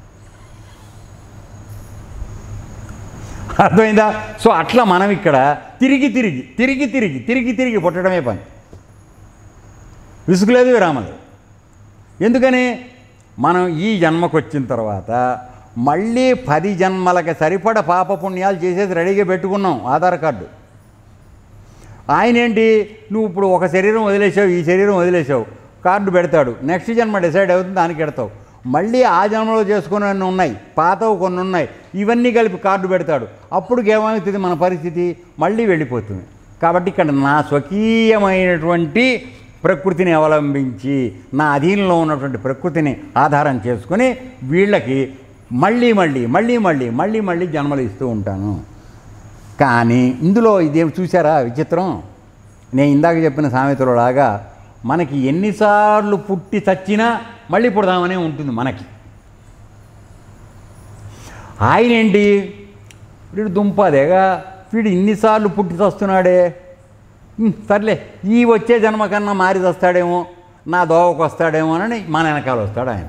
[SPEAKER 3] అర్థమైందా సో అట్లా మనం ఇక్కడ తిరిగి తిరిగి తిరిగి తిరిగి తిరిగి తిరిగి పుట్టడమే పని విసుగులేదు విరామం లేదు ఎందుకని మనం ఈ జన్మకు వచ్చిన తర్వాత మళ్ళీ పది జన్మలకి సరిపడ పాప పుణ్యాలు చేసేసి రెడీగా పెట్టుకున్నాం ఆధార్ కార్డు ఆయన ఏంటి నువ్వు ఇప్పుడు ఒక శరీరం వదిలేసావు ఈ శరీరం వదిలేసావు కార్డు పెడతాడు నెక్స్ట్ జన్మ డిసైడ్ అవుతుంది దానికి పెడతావు మళ్ళీ ఆ జన్మలో చేసుకునే ఉన్నాయి పాతవు కొన్ని ఉన్నాయి ఇవన్నీ కలిపి కార్డు పెడతాడు అప్పుడు ఏమవుతుంది మన పరిస్థితి మళ్ళీ వెళ్ళిపోతుంది కాబట్టి ఇక్కడ నా స్వకీయమైనటువంటి ప్రకృతిని అవలంబించి నా అధీనంలో ఉన్నటువంటి ప్రకృతిని ఆధారం చేసుకొని వీళ్ళకి మళ్ళీ మళ్ళీ మళ్ళీ మళ్ళీ మళ్ళీ మళ్ళీ జన్మలు ఇస్తూ ఉంటాను కానీ ఇందులో ఇదేం చూసారా విచిత్రం నేను ఇందాక చెప్పిన సామెతలో లాగా మనకి ఎన్నిసార్లు పుట్టి చచ్చినా మళ్ళీ పుడదామనే ఉంటుంది మనకి ఆయన ఏంటి వీడు దుంపదేగా వీడు ఇన్నిసార్లు పుట్టి చస్తున్నాడే ఉమ్, సర్లే ఈ వచ్చే జన్మ కన్నా మారి చస్తాడేమో నా దోవకు వస్తాడేమో అని మన వెనకాల వస్తాడు ఆయన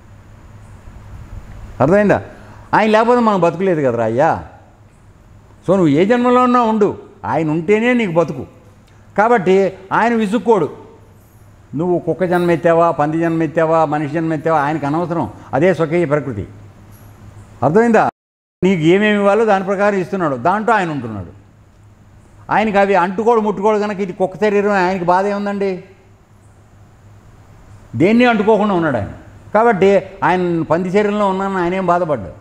[SPEAKER 3] అర్థమైందా ఆయన లేకపోతే మనం బతుకులేదు కదరా అయ్యా సో నువ్వు ఏ జన్మలో ఉన్నా ఉండు ఆయన ఉంటేనే నీకు బతుకు కాబట్టి ఆయన విసుక్కోడు నువ్వు కుక్క జన్మ ఎత్తావా పంది జన్మ ఎత్తావా మనిషి జన్మ ఎత్తావా ఆయనకు అనవసరం అదే స్వకీయ ప్రకృతి అర్థమైందా నీకు ఏమేమి ఇవ్వాలో దాని ప్రకారం ఇస్తున్నాడు దాంట్లో ఆయన ఉంటున్నాడు ఆయనకి అవి అంటుకోడు ముట్టుకోడు కనుక ఇది కుక్క శరీరం ఆయనకి బాధ ఏముందండి దేన్ని అంటుకోకుండా ఉన్నాడు ఆయన కాబట్టి ఆయన పంది శరీరంలో ఉన్నాను ఆయన ఏం బాధపడ్డాడు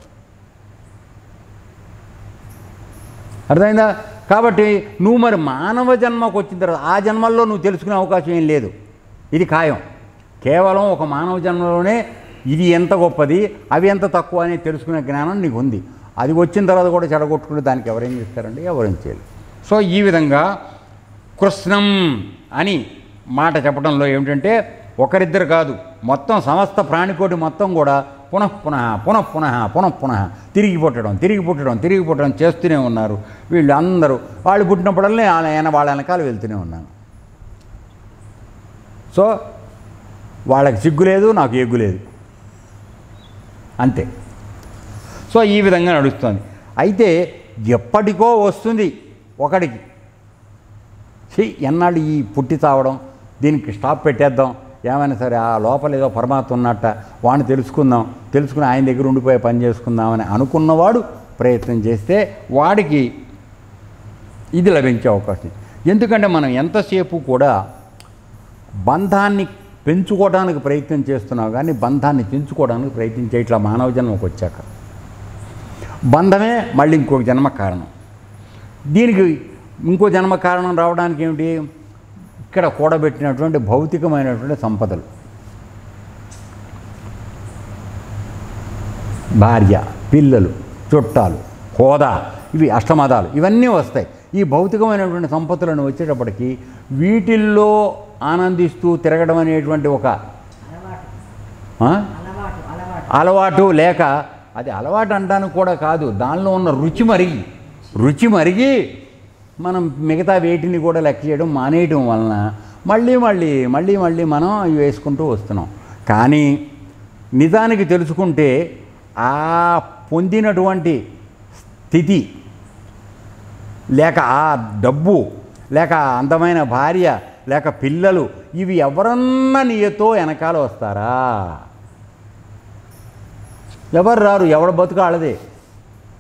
[SPEAKER 3] అర్థమైందా కాబట్టి నువ్వు మరి మానవ జన్మకు వచ్చిన తర్వాత ఆ జన్మల్లో నువ్వు తెలుసుకునే అవకాశం ఏం లేదు ఇది ఖాయం కేవలం ఒక మానవ జన్మలోనే ఇది ఎంత గొప్పది అవి ఎంత తక్కువ అనేది తెలుసుకునే జ్ఞానం నీకు ఉంది అది వచ్చిన తర్వాత కూడా చెడగొట్టుకుని దానికి ఎవరేం చేస్తారండి ఎవరేం చేయాలి సో ఈ విధంగా కృష్ణం అని మాట చెప్పడంలో ఏమిటంటే ఒకరిద్దరు కాదు మొత్తం సమస్త ప్రాణికోటి మొత్తం కూడా పునః పునః పునః పునః పునః పునః తిరిగి పుట్టడం తిరిగి పుట్టడం తిరిగి పుట్టడం చేస్తూనే ఉన్నారు వీళ్ళు అందరూ వాళ్ళు పుట్టినప్పుడల్లా ఆయన వాళ్ళ వెనకాల వెళ్తూనే ఉన్నాను సో వాళ్ళకి సిగ్గు లేదు నాకు ఎగ్గు లేదు అంతే సో ఈ విధంగా నడుస్తుంది అయితే ఎప్పటికో వస్తుంది ఒకడికి ఛీ ఎన్నాళ్ళు ఈ పుట్టి తావడం దీనికి స్టాప్ పెట్టేద్దాం ఏమైనా సరే ఆ లోపల ఏదో పరమాత్మ ఉన్నట్ట వాడిని తెలుసుకుందాం తెలుసుకుని ఆయన దగ్గర ఉండిపోయి పని చేసుకుందామని అనుకున్నవాడు ప్రయత్నం చేస్తే వాడికి ఇది లభించే అవకాశం ఉంది. ఎందుకంటే మనం ఎంతసేపు కూడా బంధాన్ని పెంచుకోవడానికి ప్రయత్నం చేస్తున్నాం కానీ బంధాన్ని పెంచుకోవడానికి ప్రయత్నం చేయట్లా మానవ జన్మకు వచ్చాక బంధమే మళ్ళీ ఇంకొక జన్మ కారణం దీనికి ఇంకో జన్మ కారణం రావడానికి ఏమిటి ఇక్కడ కూడబెట్టినటువంటి భౌతికమైనటువంటి సంపదలు భార్య పిల్లలు చుట్టాలు హోదా ఇవి అష్టమదాలు ఇవన్నీ వస్తాయి ఈ భౌతికమైనటువంటి సంపత్తులను వచ్చేటప్పటికి వీటిల్లో ఆనందిస్తూ తిరగడం అనేటువంటి ఒక ఆ?
[SPEAKER 1] అలవాటు అలవాటు
[SPEAKER 3] అలవాటు లేక అది అలవాటు అంటానికి కూడా కాదు దానిలో ఉన్న రుచి మరిగి రుచి మరిగి మనం మిగతా వేటిని కూడా లెక్క చేయడం మానేయడం వలన మళ్ళీ మళ్ళీ మళ్ళీ మళ్ళీ మనం ఇవి వేసుకుంటూ వస్తున్నాం కానీ నిజానికి తెలుసుకుంటే ఆ పొందినటువంటి స్థితి లేక ఆ డబ్బు లేక ఆ అందమైన భార్య లేక పిల్లలు ఇవి ఎవరన్నా నీయతో వెనకాల వస్తారా ఎవరు రారు ఎవడ బతుకు ఆడదే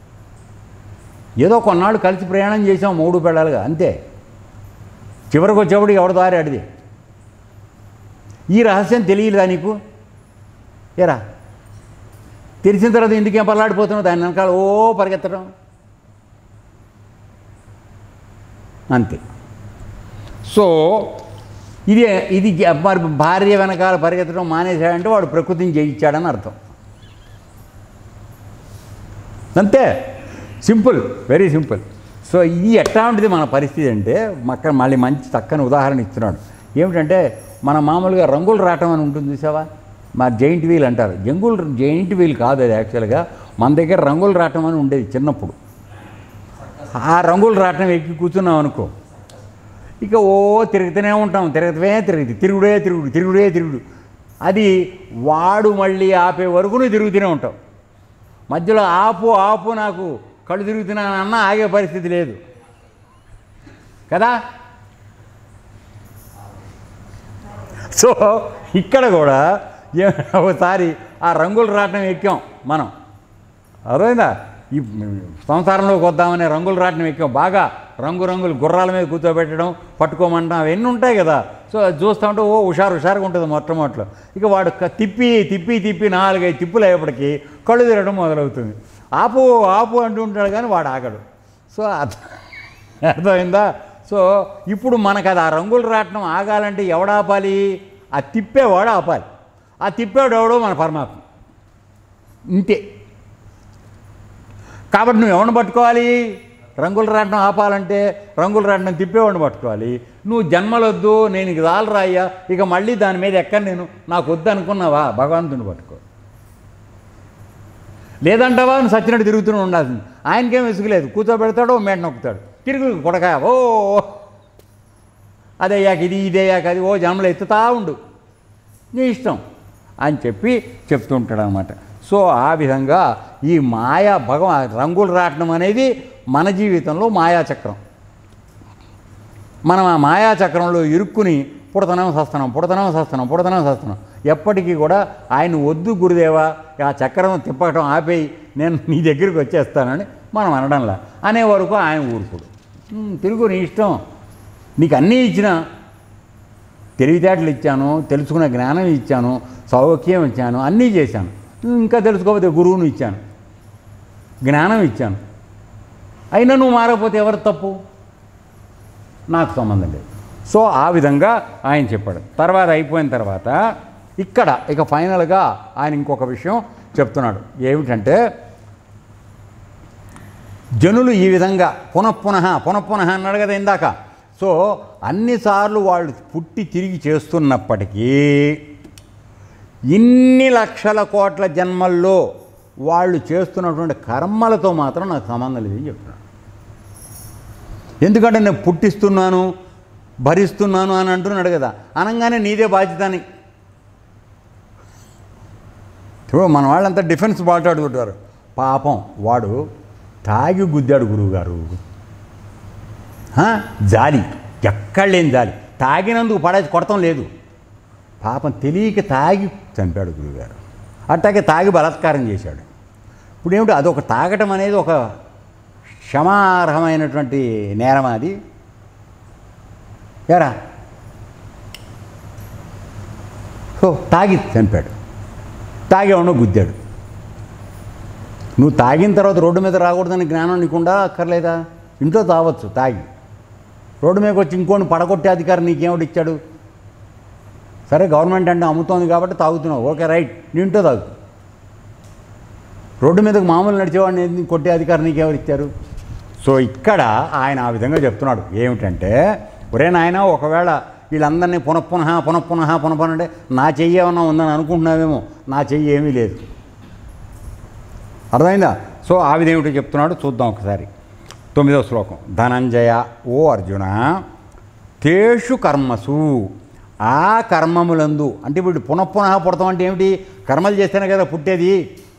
[SPEAKER 3] ఏదో కొన్నాళ్ళు కలిసి ప్రయాణం చేసాం మూడు పెళ్ళాలుగా అంతే చివరికి వచ్చేప్పుడు ఎవరి దారి అడిది ఈ రహస్యం తెలియలేదా నీకు ఏరా తెలిసిన తర్వాత ఎందుకేం పల్లాడిపోతున్నావు దాని వెనకాల ఓ పరిగెత్తడం అంతే సో ఇది ఇది మరి భార్య వెనకాల పరిగెత్తడం మానేశాడంటే వాడు ప్రకృతిని జయించాడని అర్థం అంతే సింపుల్ వెరీ సింపుల్ సో ఇది ఎట్లా ఉంటుంది మన పరిస్థితి అంటే మక్క మళ్ళీ మంచి చక్కని ఉదాహరణ ఇస్తున్నాడు ఏమిటంటే మన మామూలుగా రంగులు రావటం అని ఉంటుంది చూసావా మా జైంట్ వీల్ అంటారు జంగుల్ జైంట్ వీల్ కాదు అది యాక్చువల్గా మన దగ్గర రంగులు రావటం అని ఉండేది చిన్నప్పుడు ఆ రంగులు రావటం ఎక్కి కూర్చున్నాం అనుకో ఇక ఓ తిరుగుతూనే ఉంటాం తిరుగుతూనే తిరుగుతు తిరుగుడే తిరుగుడు తిరుగుడే తిరుగుడు అది వాడు మళ్ళీ ఆపే వరకు నువ్వు తిరుగుతూనే ఉంటావు మధ్యలో ఆపు ఆపు నాకు కళ్ళు తిరుగుతున్నానన్న ఆగే పరిస్థితి లేదు కదా సో ఇక్కడ కూడా ఏ- ఒకసారి ఆ రంగులు రాటం ఎక్కాం మనం అర్థమైందా ఈ సంసారంలోకి వద్దామనే రంగులు రాటం ఎక్కాం బాగా రంగు రంగులు గుర్రాల మీద కూర్చోబెట్టడం పట్టుకోమంటాం అవన్నీ ఉంటాయి కదా సో అది చూస్తూ ఉంటే ఓ హుషారు హుషారుగా ఉంటుంది మొట్టమొదట్లో ఇక వాడు క- తిప్పి తిప్పి తిప్పి నాలుగైదు తిప్పులు అయ్యేప్పటికీ కళ్ళు తిరగడం మొదలవుతుంది ఆపు ఆపు అంటూ ఉంటాడు కానీ వాడు ఆగడు సో అర్థ- అర్థమైందా సో ఇప్పుడు మనకు అది ఆ రంగులు రాటం ఆగాలంటే ఎవడాపాలి ఆ తిప్పేవాడు ఆపాలి ఆ తిప్పేవాడు ఎవడో మన పరమాత్మ ఇంతే కాబట్టి నువ్వు ఎవరిని పట్టుకోవాలి రంగులు రాటం ఆపాలంటే రంగులు రాటం తిప్పేవాడిని పట్టుకోవాలి నువ్వు జన్మలొద్దు నేను ఇక రాయ్యా ఇక మళ్ళీ దాని మీద ఎక్కడ నేను నాకు వద్దు అనుకున్నావా భగవంతుని పట్టుకో లేదంటావా నువ్వు సచ్చినట్టు తిరుగుతూనే ఉండాల్సింది ఆయనకేం విసుగులేదు కూర్చోబెడతాడో మేట నొక్కుతాడు తిరుగు కొడక ఓ అదయ్యాక ఇది ఇదయ్యాక అది ఓ జన్మలు ఎత్తుతా ఉండు నీ ఇష్టం అని చెప్పి చెప్తుంటాడు అనమాట సో ఆ విధంగా ఈ మాయా భగవ రంగులు రాటం అనేది మన జీవితంలో మాయాచక్రం మనం ఆ మాయాచక్రంలో ఇరుక్కుని పుడతనం సస్తనం పుడతనం సస్తనం పుడతనం సస్తనం ఎప్పటికీ కూడా ఆయన వద్దు గురుదేవా ఆ చక్రం తిప్పటం ఆపేయి నేను నీ దగ్గరికి వచ్చేస్తానని మనం అనడంలా అనే వరకు ఆయన ఊరుకుడు "ఉమ్, తిరుగు నీ ఇష్టం నీకు అన్నీ ఇచ్చినా తెలివితేటలు ఇచ్చాను తెలుసుకునే జ్ఞానం ఇచ్చాను సౌఖ్యం ఇచ్చాను అన్నీ చేశాను ఇంకా తెలుసుకోకపోతే గురువును ఇచ్చాను జ్ఞానం ఇచ్చాను అయినా నువ్వు మారకపోతే ఎవరు తప్పు నాకు సంబంధం లేదు సో ఆ విధంగా ఆయన చెప్పాడు తర్వాత అయిపోయిన తర్వాత ఇక్కడ ఇక ఫైనల్గా ఆయన ఇంకొక విషయం చెప్తున్నాడు ఏమిటంటే జనులు ఈ విధంగా పునఃపునః పునఃపునః అన్నాడు కదా ఇందాక సో అన్నిసార్లు వాళ్ళు పుట్టి తిరిగి చేస్తున్నప్పటికీ ఇన్ని లక్షల కోట్ల జన్మల్లో వాళ్ళు చేస్తున్నటువంటి కర్మలతో మాత్రం నాకు సంబంధం లేదని చెప్తున్నాను ఎందుకంటే నేను పుట్టిస్తున్నాను భరిస్తున్నాను అని అంటున్నాడు కదా అనగానే నీదే బాధ్యత అని చూడు మన వాళ్ళంతా డిఫెన్స్ మాట్లాడుకుంటారు పాపం వాడు తాగి గుద్దాడు గురువుగారు హా? జాలి ఎక్కడ లేని జాలి తాగినందుకు పడేసి కొడతాం లేదు పాపం తెలియక తాగి చంపాడు గురువుగారు అట్టాగే తాగి బలాత్కారం చేశాడు ఇప్పుడు ఏమిటి అదొక తాగటం అనేది ఒక క్షమార్హమైనటువంటి నేరం అది ఎరా సో తాగి చంపాడు తాగేవాడు గుద్దాడు నువ్వు తాగిన తర్వాత రోడ్డు మీద రాకూడదని జ్ఞానం నీకుండా అక్కర్లేదా ఇంట్లో తావచ్చు తాగి రోడ్డు మీదకి వచ్చి ఇంకోని పడగొట్టే అధికారం నీకేమిటి ఇచ్చాడు సరే గవర్నమెంట్ అంటే అమ్ముతోంది కాబట్టి తాగుతున్నావు ఓకే రైట్ నీ ఇంట్లో తాగు రోడ్డు మీదకు మామూలు నడిచేవాడిని ఎందుకు కొట్టే అధికారం నీకెవరు ఇచ్చారు సో ఇక్కడ ఆయన ఆ విధంగా చెప్తున్నాడు ఏమిటంటే ఒరే నాయన ఒకవేళ వీళ్ళందరినీ పునఃపునః పునఃపునః పునఃపునః అంటే నా చెయ్యి ఏమన్నా ఉందని అనుకుంటున్నావేమో నా చెయ్యి ఏమీ లేదు అర్థమైందా సో ఆ విధం ఏమిటో చెప్తున్నాడు చూద్దాం ఒకసారి తొమ్మిదవ శ్లోకం ధనంజయ ఓ అర్జున తేషు కర్మసు ఆ కర్మములందు అంటే ఇప్పుడు పునఃపునః పుడతాం అంటే ఏమిటి కర్మలు చేస్తేనే కదా పుట్టేది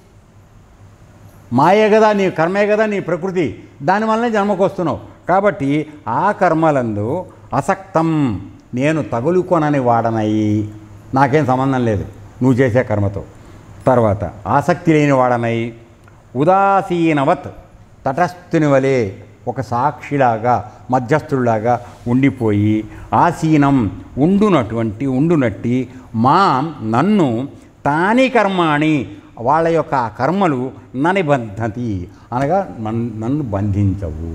[SPEAKER 3] మాయే కదా నీ కర్మే కదా నీ ప్రకృతి దానివల్లనే జన్మకు వస్తున్నావు కాబట్టి ఆ కర్మలందు అసక్తం నేను తగులుకొనని వాడనయి నాకేం సంబంధం లేదు నువ్వు చేసే కర్మతో తర్వాత ఆసక్తి లేని వాడనై ఉదాసీనవత్ తటస్థుని వలె ఒక సాక్షిలాగా మధ్యస్థుడిలాగా ఉండిపోయి ఆసీనం ఉండునటువంటి ఉండునట్టి మా నన్ను తాని కర్మాణి వాళ్ళ యొక్క ఆ కర్మలు ననిబంధతి అనగా నన్ను నన్ను బంధించవు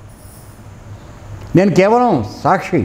[SPEAKER 3] నేను కేవలం సాక్షి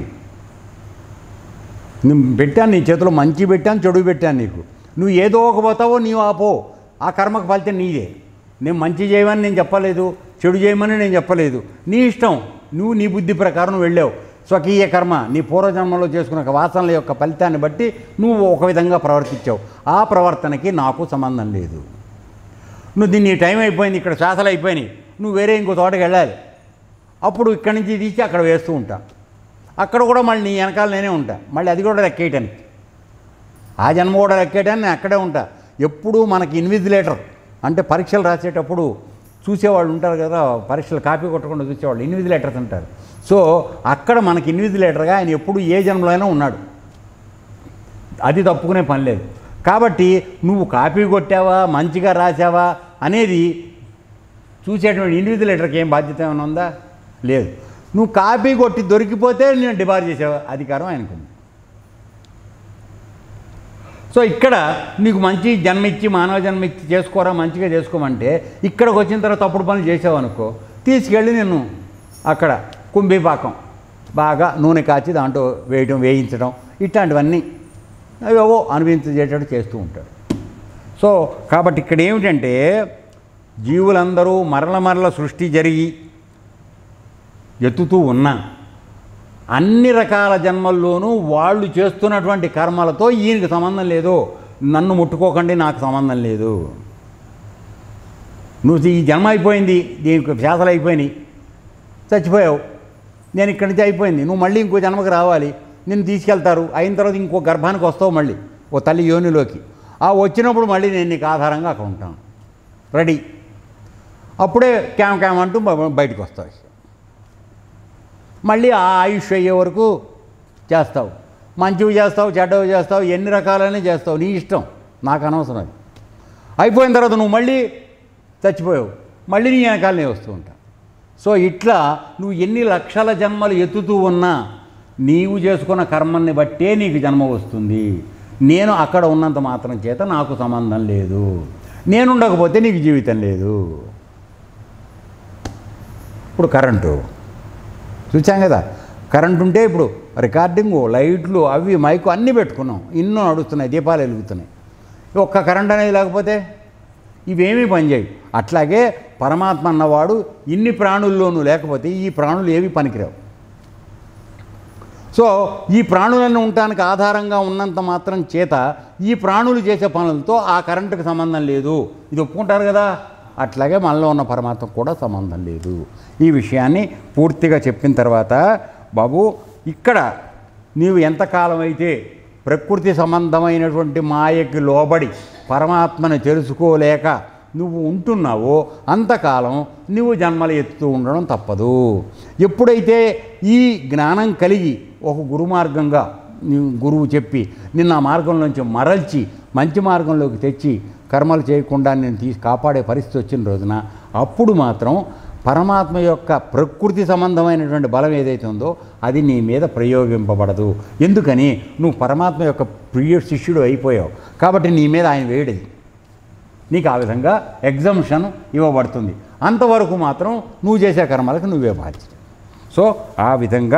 [SPEAKER 3] నేను పెట్టాను నీ చేతిలో మంచి పెట్టాను చెడు పెట్టాను నీకు నువ్వు ఏదో ఒక పోతావో నీవు ఆపో ఆ కర్మకు ఫలితం నీదే నేను మంచి చేయమని నేను చెప్పలేదు చెడు చేయమని నేను చెప్పలేదు నీ ఇష్టం నువ్వు నీ బుద్ధి ప్రకారం నువ్వు వెళ్ళావు స్వకీయ కర్మ నీ పూర్వజన్మలో చేసుకున్న ఒక వాసనల యొక్క ఫలితాన్ని బట్టి నువ్వు ఒక విధంగా ప్రవర్తించావు ఆ ప్రవర్తనకి నాకు సంబంధం లేదు నువ్వు దీన్ని టైం అయిపోయింది ఇక్కడ శ్వాసలు అయిపోయినాయి నువ్వు వేరే ఇంకో తోటకి వెళ్ళాలి అప్పుడు ఇక్కడి నుంచి తీసి అక్కడ వేస్తూ ఉంటా అక్కడ కూడా మళ్ళీ నీ వెనకాల నేనే ఉంటా మళ్ళీ అది కూడా లెక్కేయటానికి ఆ జన్మ కూడా లెక్కేయటానికి నేను అక్కడే ఉంటా ఎప్పుడూ మనకి ఇన్విజిలేటర్ అంటే పరీక్షలు రాసేటప్పుడు చూసేవాళ్ళు ఉంటారు కదా పరీక్షలు కాపీ కొట్టకుండా చూసేవాళ్ళు ఇన్విజిలేటర్స్ అంటారు సో అక్కడ మనకి ఇన్విజిలేటర్గా ఆయన ఎప్పుడు ఏ జన్మలో అయినా ఉన్నాడు అది తప్పుకునే పని లేదు కాబట్టి నువ్వు కాపీ కొట్టావా మంచిగా రాసావా అనేది చూసేటువంటి ఇండివిజువలేటర్కి ఏం బాధ్యత ఏమైనా ఉందా లేదు నువ్వు కాపీ కొట్టి దొరికిపోతే నేను డిబార్ చేసావు అధికారం ఆయనకుంది సో ఇక్కడ నీకు మంచి జన్మ ఇచ్చి మానవ జన్మ ఇచ్చి చేసుకోరా మంచిగా చేసుకోమంటే ఇక్కడికి వచ్చిన తర్వాత తప్పుడు పనులు చేసావు అనుకో తీసుకెళ్ళి నేను అక్కడ కుంభీపాకం బాగా నూనె కాచి దాంట్లో వేయటం వేయించడం ఇట్లాంటివన్నీ అవేవో అనిపించేటట్టు చేస్తూ ఉంటాడు సో కాబట్టి ఇక్కడ ఏమిటంటే జీవులందరూ మరల మరల సృష్టి జరిగి ఎత్తుతూ ఉన్నా అన్ని రకాల జన్మల్లోనూ వాళ్ళు చేస్తున్నటువంటి కర్మలతో ఈయనకి సంబంధం లేదు నన్ను ముట్టుకోకండి నాకు సంబంధం లేదు నువ్వు ఈ జన్మ అయిపోయింది దీనికి శాసలు అయిపోయినాయి చచ్చిపోయావు నేను ఇక్కడి నుంచి అయిపోయింది నువ్వు మళ్ళీ ఇంకో జన్మకి రావాలి నిన్ను తీసుకెళ్తారు అయిన తర్వాత ఇంకో గర్భానికి వస్తావు మళ్ళీ ఓ తల్లి యోనిలోకి ఆ వచ్చినప్పుడు మళ్ళీ నేను నీకు ఆధారంగా అక్కడ ఉంటాను రెడీ అప్పుడే క్యామ్ క్యామ్ అంటూ బ- బయటకు వస్తావు మళ్ళీ ఆ ఆయుష్ అయ్యే వరకు చేస్తావు మంచివి చేస్తావు చెడ్డవి చేస్తావు ఎన్ని రకాలనే చేస్తావు నీ ఇష్టం నాకు అనవసరం అది అయిపోయిన తర్వాత నువ్వు మళ్ళీ చచ్చిపోయావు మళ్ళీ నీ వెనకాలనే వస్తూ ఉంటా సో ఇట్లా నువ్వు ఎన్ని లక్షల జన్మలు ఎత్తుతూ ఉన్నా నీవు చేసుకున్న కర్మల్ని బట్టే నీకు జన్మ వస్తుంది నేను అక్కడ ఉన్నంత మాత్రం చేత నాకు సంబంధం లేదు నేను ఉండకపోతే నీకు జీవితం లేదు ఇప్పుడు కరెంటు చూసాం కదా కరెంట్ ఉంటే ఇప్పుడు రికార్డింగు లైట్లు అవి మైకు అన్నీ పెట్టుకున్నాం ఇన్నో నడుస్తున్నాయి దీపాలు వెలుగుతున్నాయి ఒక్క కరెంట్ అనేది లేకపోతే ఇవేమీ పనిచేయవు అట్లాగే పరమాత్మ అన్నవాడు ఇన్ని ప్రాణుల్లోనూ లేకపోతే ఈ ప్రాణులు ఏవి పనికిరావు సో ఈ ప్రాణులను ఉండటానికి ఆధారంగా ఉన్నంత మాత్రం చేత ఈ ప్రాణులు చేసే పనులతో ఆ కరెంటుకు సంబంధం లేదు ఇది ఒప్పుకుంటారు కదా అట్లాగే మనలో ఉన్న పరమాత్మ కూడా సంబంధం లేదు ఈ విషయాన్ని పూర్తిగా చెప్పిన తర్వాత బాబు ఇక్కడ నీవు ఎంతకాలం అయితే ప్రకృతి సంబంధమైనటువంటి మాయకి లోబడి పరమాత్మని తెలుసుకోలేక నువ్వు ఉంటున్నావో అంతకాలం నువ్వు జన్మలు ఎత్తుతూ ఉండడం తప్పదు ఎప్పుడైతే ఈ జ్ఞానం కలిగి ఒక గురుమార్గంగా నీవు గురువు చెప్పి నిన్న ఆ మార్గంలోంచి మరల్చి మంచి మార్గంలోకి తెచ్చి కర్మలు చేయకుండా నేను తీసి కాపాడే పరిస్థితి వచ్చిన రోజున అప్పుడు మాత్రం పరమాత్మ యొక్క ప్రకృతి సంబంధమైనటువంటి బలం ఏదైతే ఉందో అది నీ మీద ప్రయోగింపబడదు ఎందుకని నువ్వు పరమాత్మ యొక్క ప్రియ శిష్యుడు అయిపోయావు కాబట్టి నీ మీద ఆయన వేయడది నీకు ఆ విధంగా ఎగ్జంప్షన్ ఇవ్వబడుతుంది అంతవరకు మాత్రం నువ్వు చేసే కర్మలకు నువ్వే బాధ్యత సో ఆ విధంగా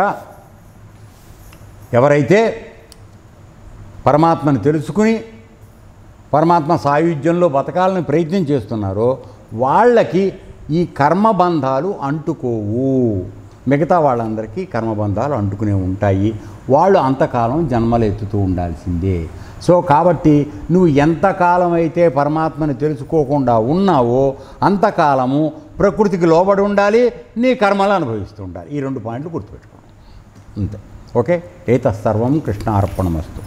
[SPEAKER 3] ఎవరైతే పరమాత్మను తెలుసుకుని పరమాత్మ సాయుధ్యంలో బతకాలని ప్రయత్నం చేస్తున్నారో వాళ్ళకి ఈ కర్మబంధాలు అంటుకోవు మిగతా వాళ్ళందరికీ కర్మబంధాలు అంటుకునే ఉంటాయి వాళ్ళు అంతకాలం జన్మలు ఎత్తుతూ ఉండాల్సిందే సో కాబట్టి నువ్వు ఎంతకాలం అయితే పరమాత్మని తెలుసుకోకుండా ఉన్నావో అంతకాలము ప్రకృతికి లోబడి ఉండాలి నీ కర్మలు అనుభవిస్తూ ఉండాలి ఈ రెండు పాయింట్లు గుర్తుపెట్టుకో అంతే ఓకే ఏత సర్వం కృష్ణ అర్పణమస్తు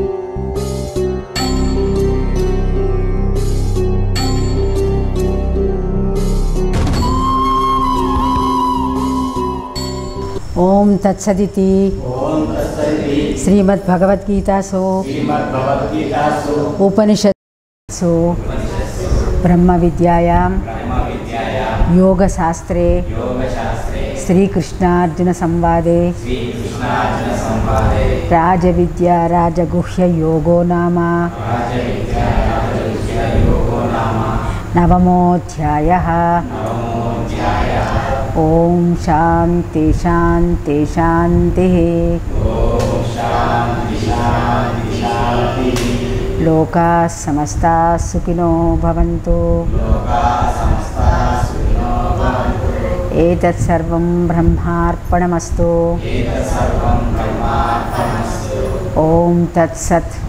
[SPEAKER 1] ఓం తత్సదితి
[SPEAKER 2] ఓం తత్సది
[SPEAKER 1] శ్రీమద్భగవద్గీతాసు
[SPEAKER 2] శ్రీమద్భగవద్గీతాసు
[SPEAKER 1] ఉపనిషత్సు బ్రహ్మ విద్యాయాం
[SPEAKER 2] బ్రహ్మ విద్యాయాం
[SPEAKER 1] योगशास्त्रे
[SPEAKER 2] योगशास्त्रे
[SPEAKER 1] श्रीकृष्णार्जुनसंवादे
[SPEAKER 2] श्रीकृष्णार्जुनसंवादे
[SPEAKER 1] राजविद्या राजगुह्ययोगो नाम
[SPEAKER 2] राजविद्या राजविद्यायोगो नाम
[SPEAKER 1] नवमोऽध्यायः
[SPEAKER 2] नवमोऽध्यायः
[SPEAKER 1] ॐ शान्ति शान्ति शान्तिः
[SPEAKER 2] ॐ शान्ति शान्ति शान्तिः
[SPEAKER 1] लोकाः समस्ताः सुखिनो भवन्तु
[SPEAKER 2] लोकाः समस्ताः सुखिनो भवन्तु
[SPEAKER 1] एतत्सर्वं ब्रह्मार्पणमस्तु
[SPEAKER 2] एतत् सर्वं ब्रह्मार्पणमस्तु
[SPEAKER 1] ॐ तत्सत्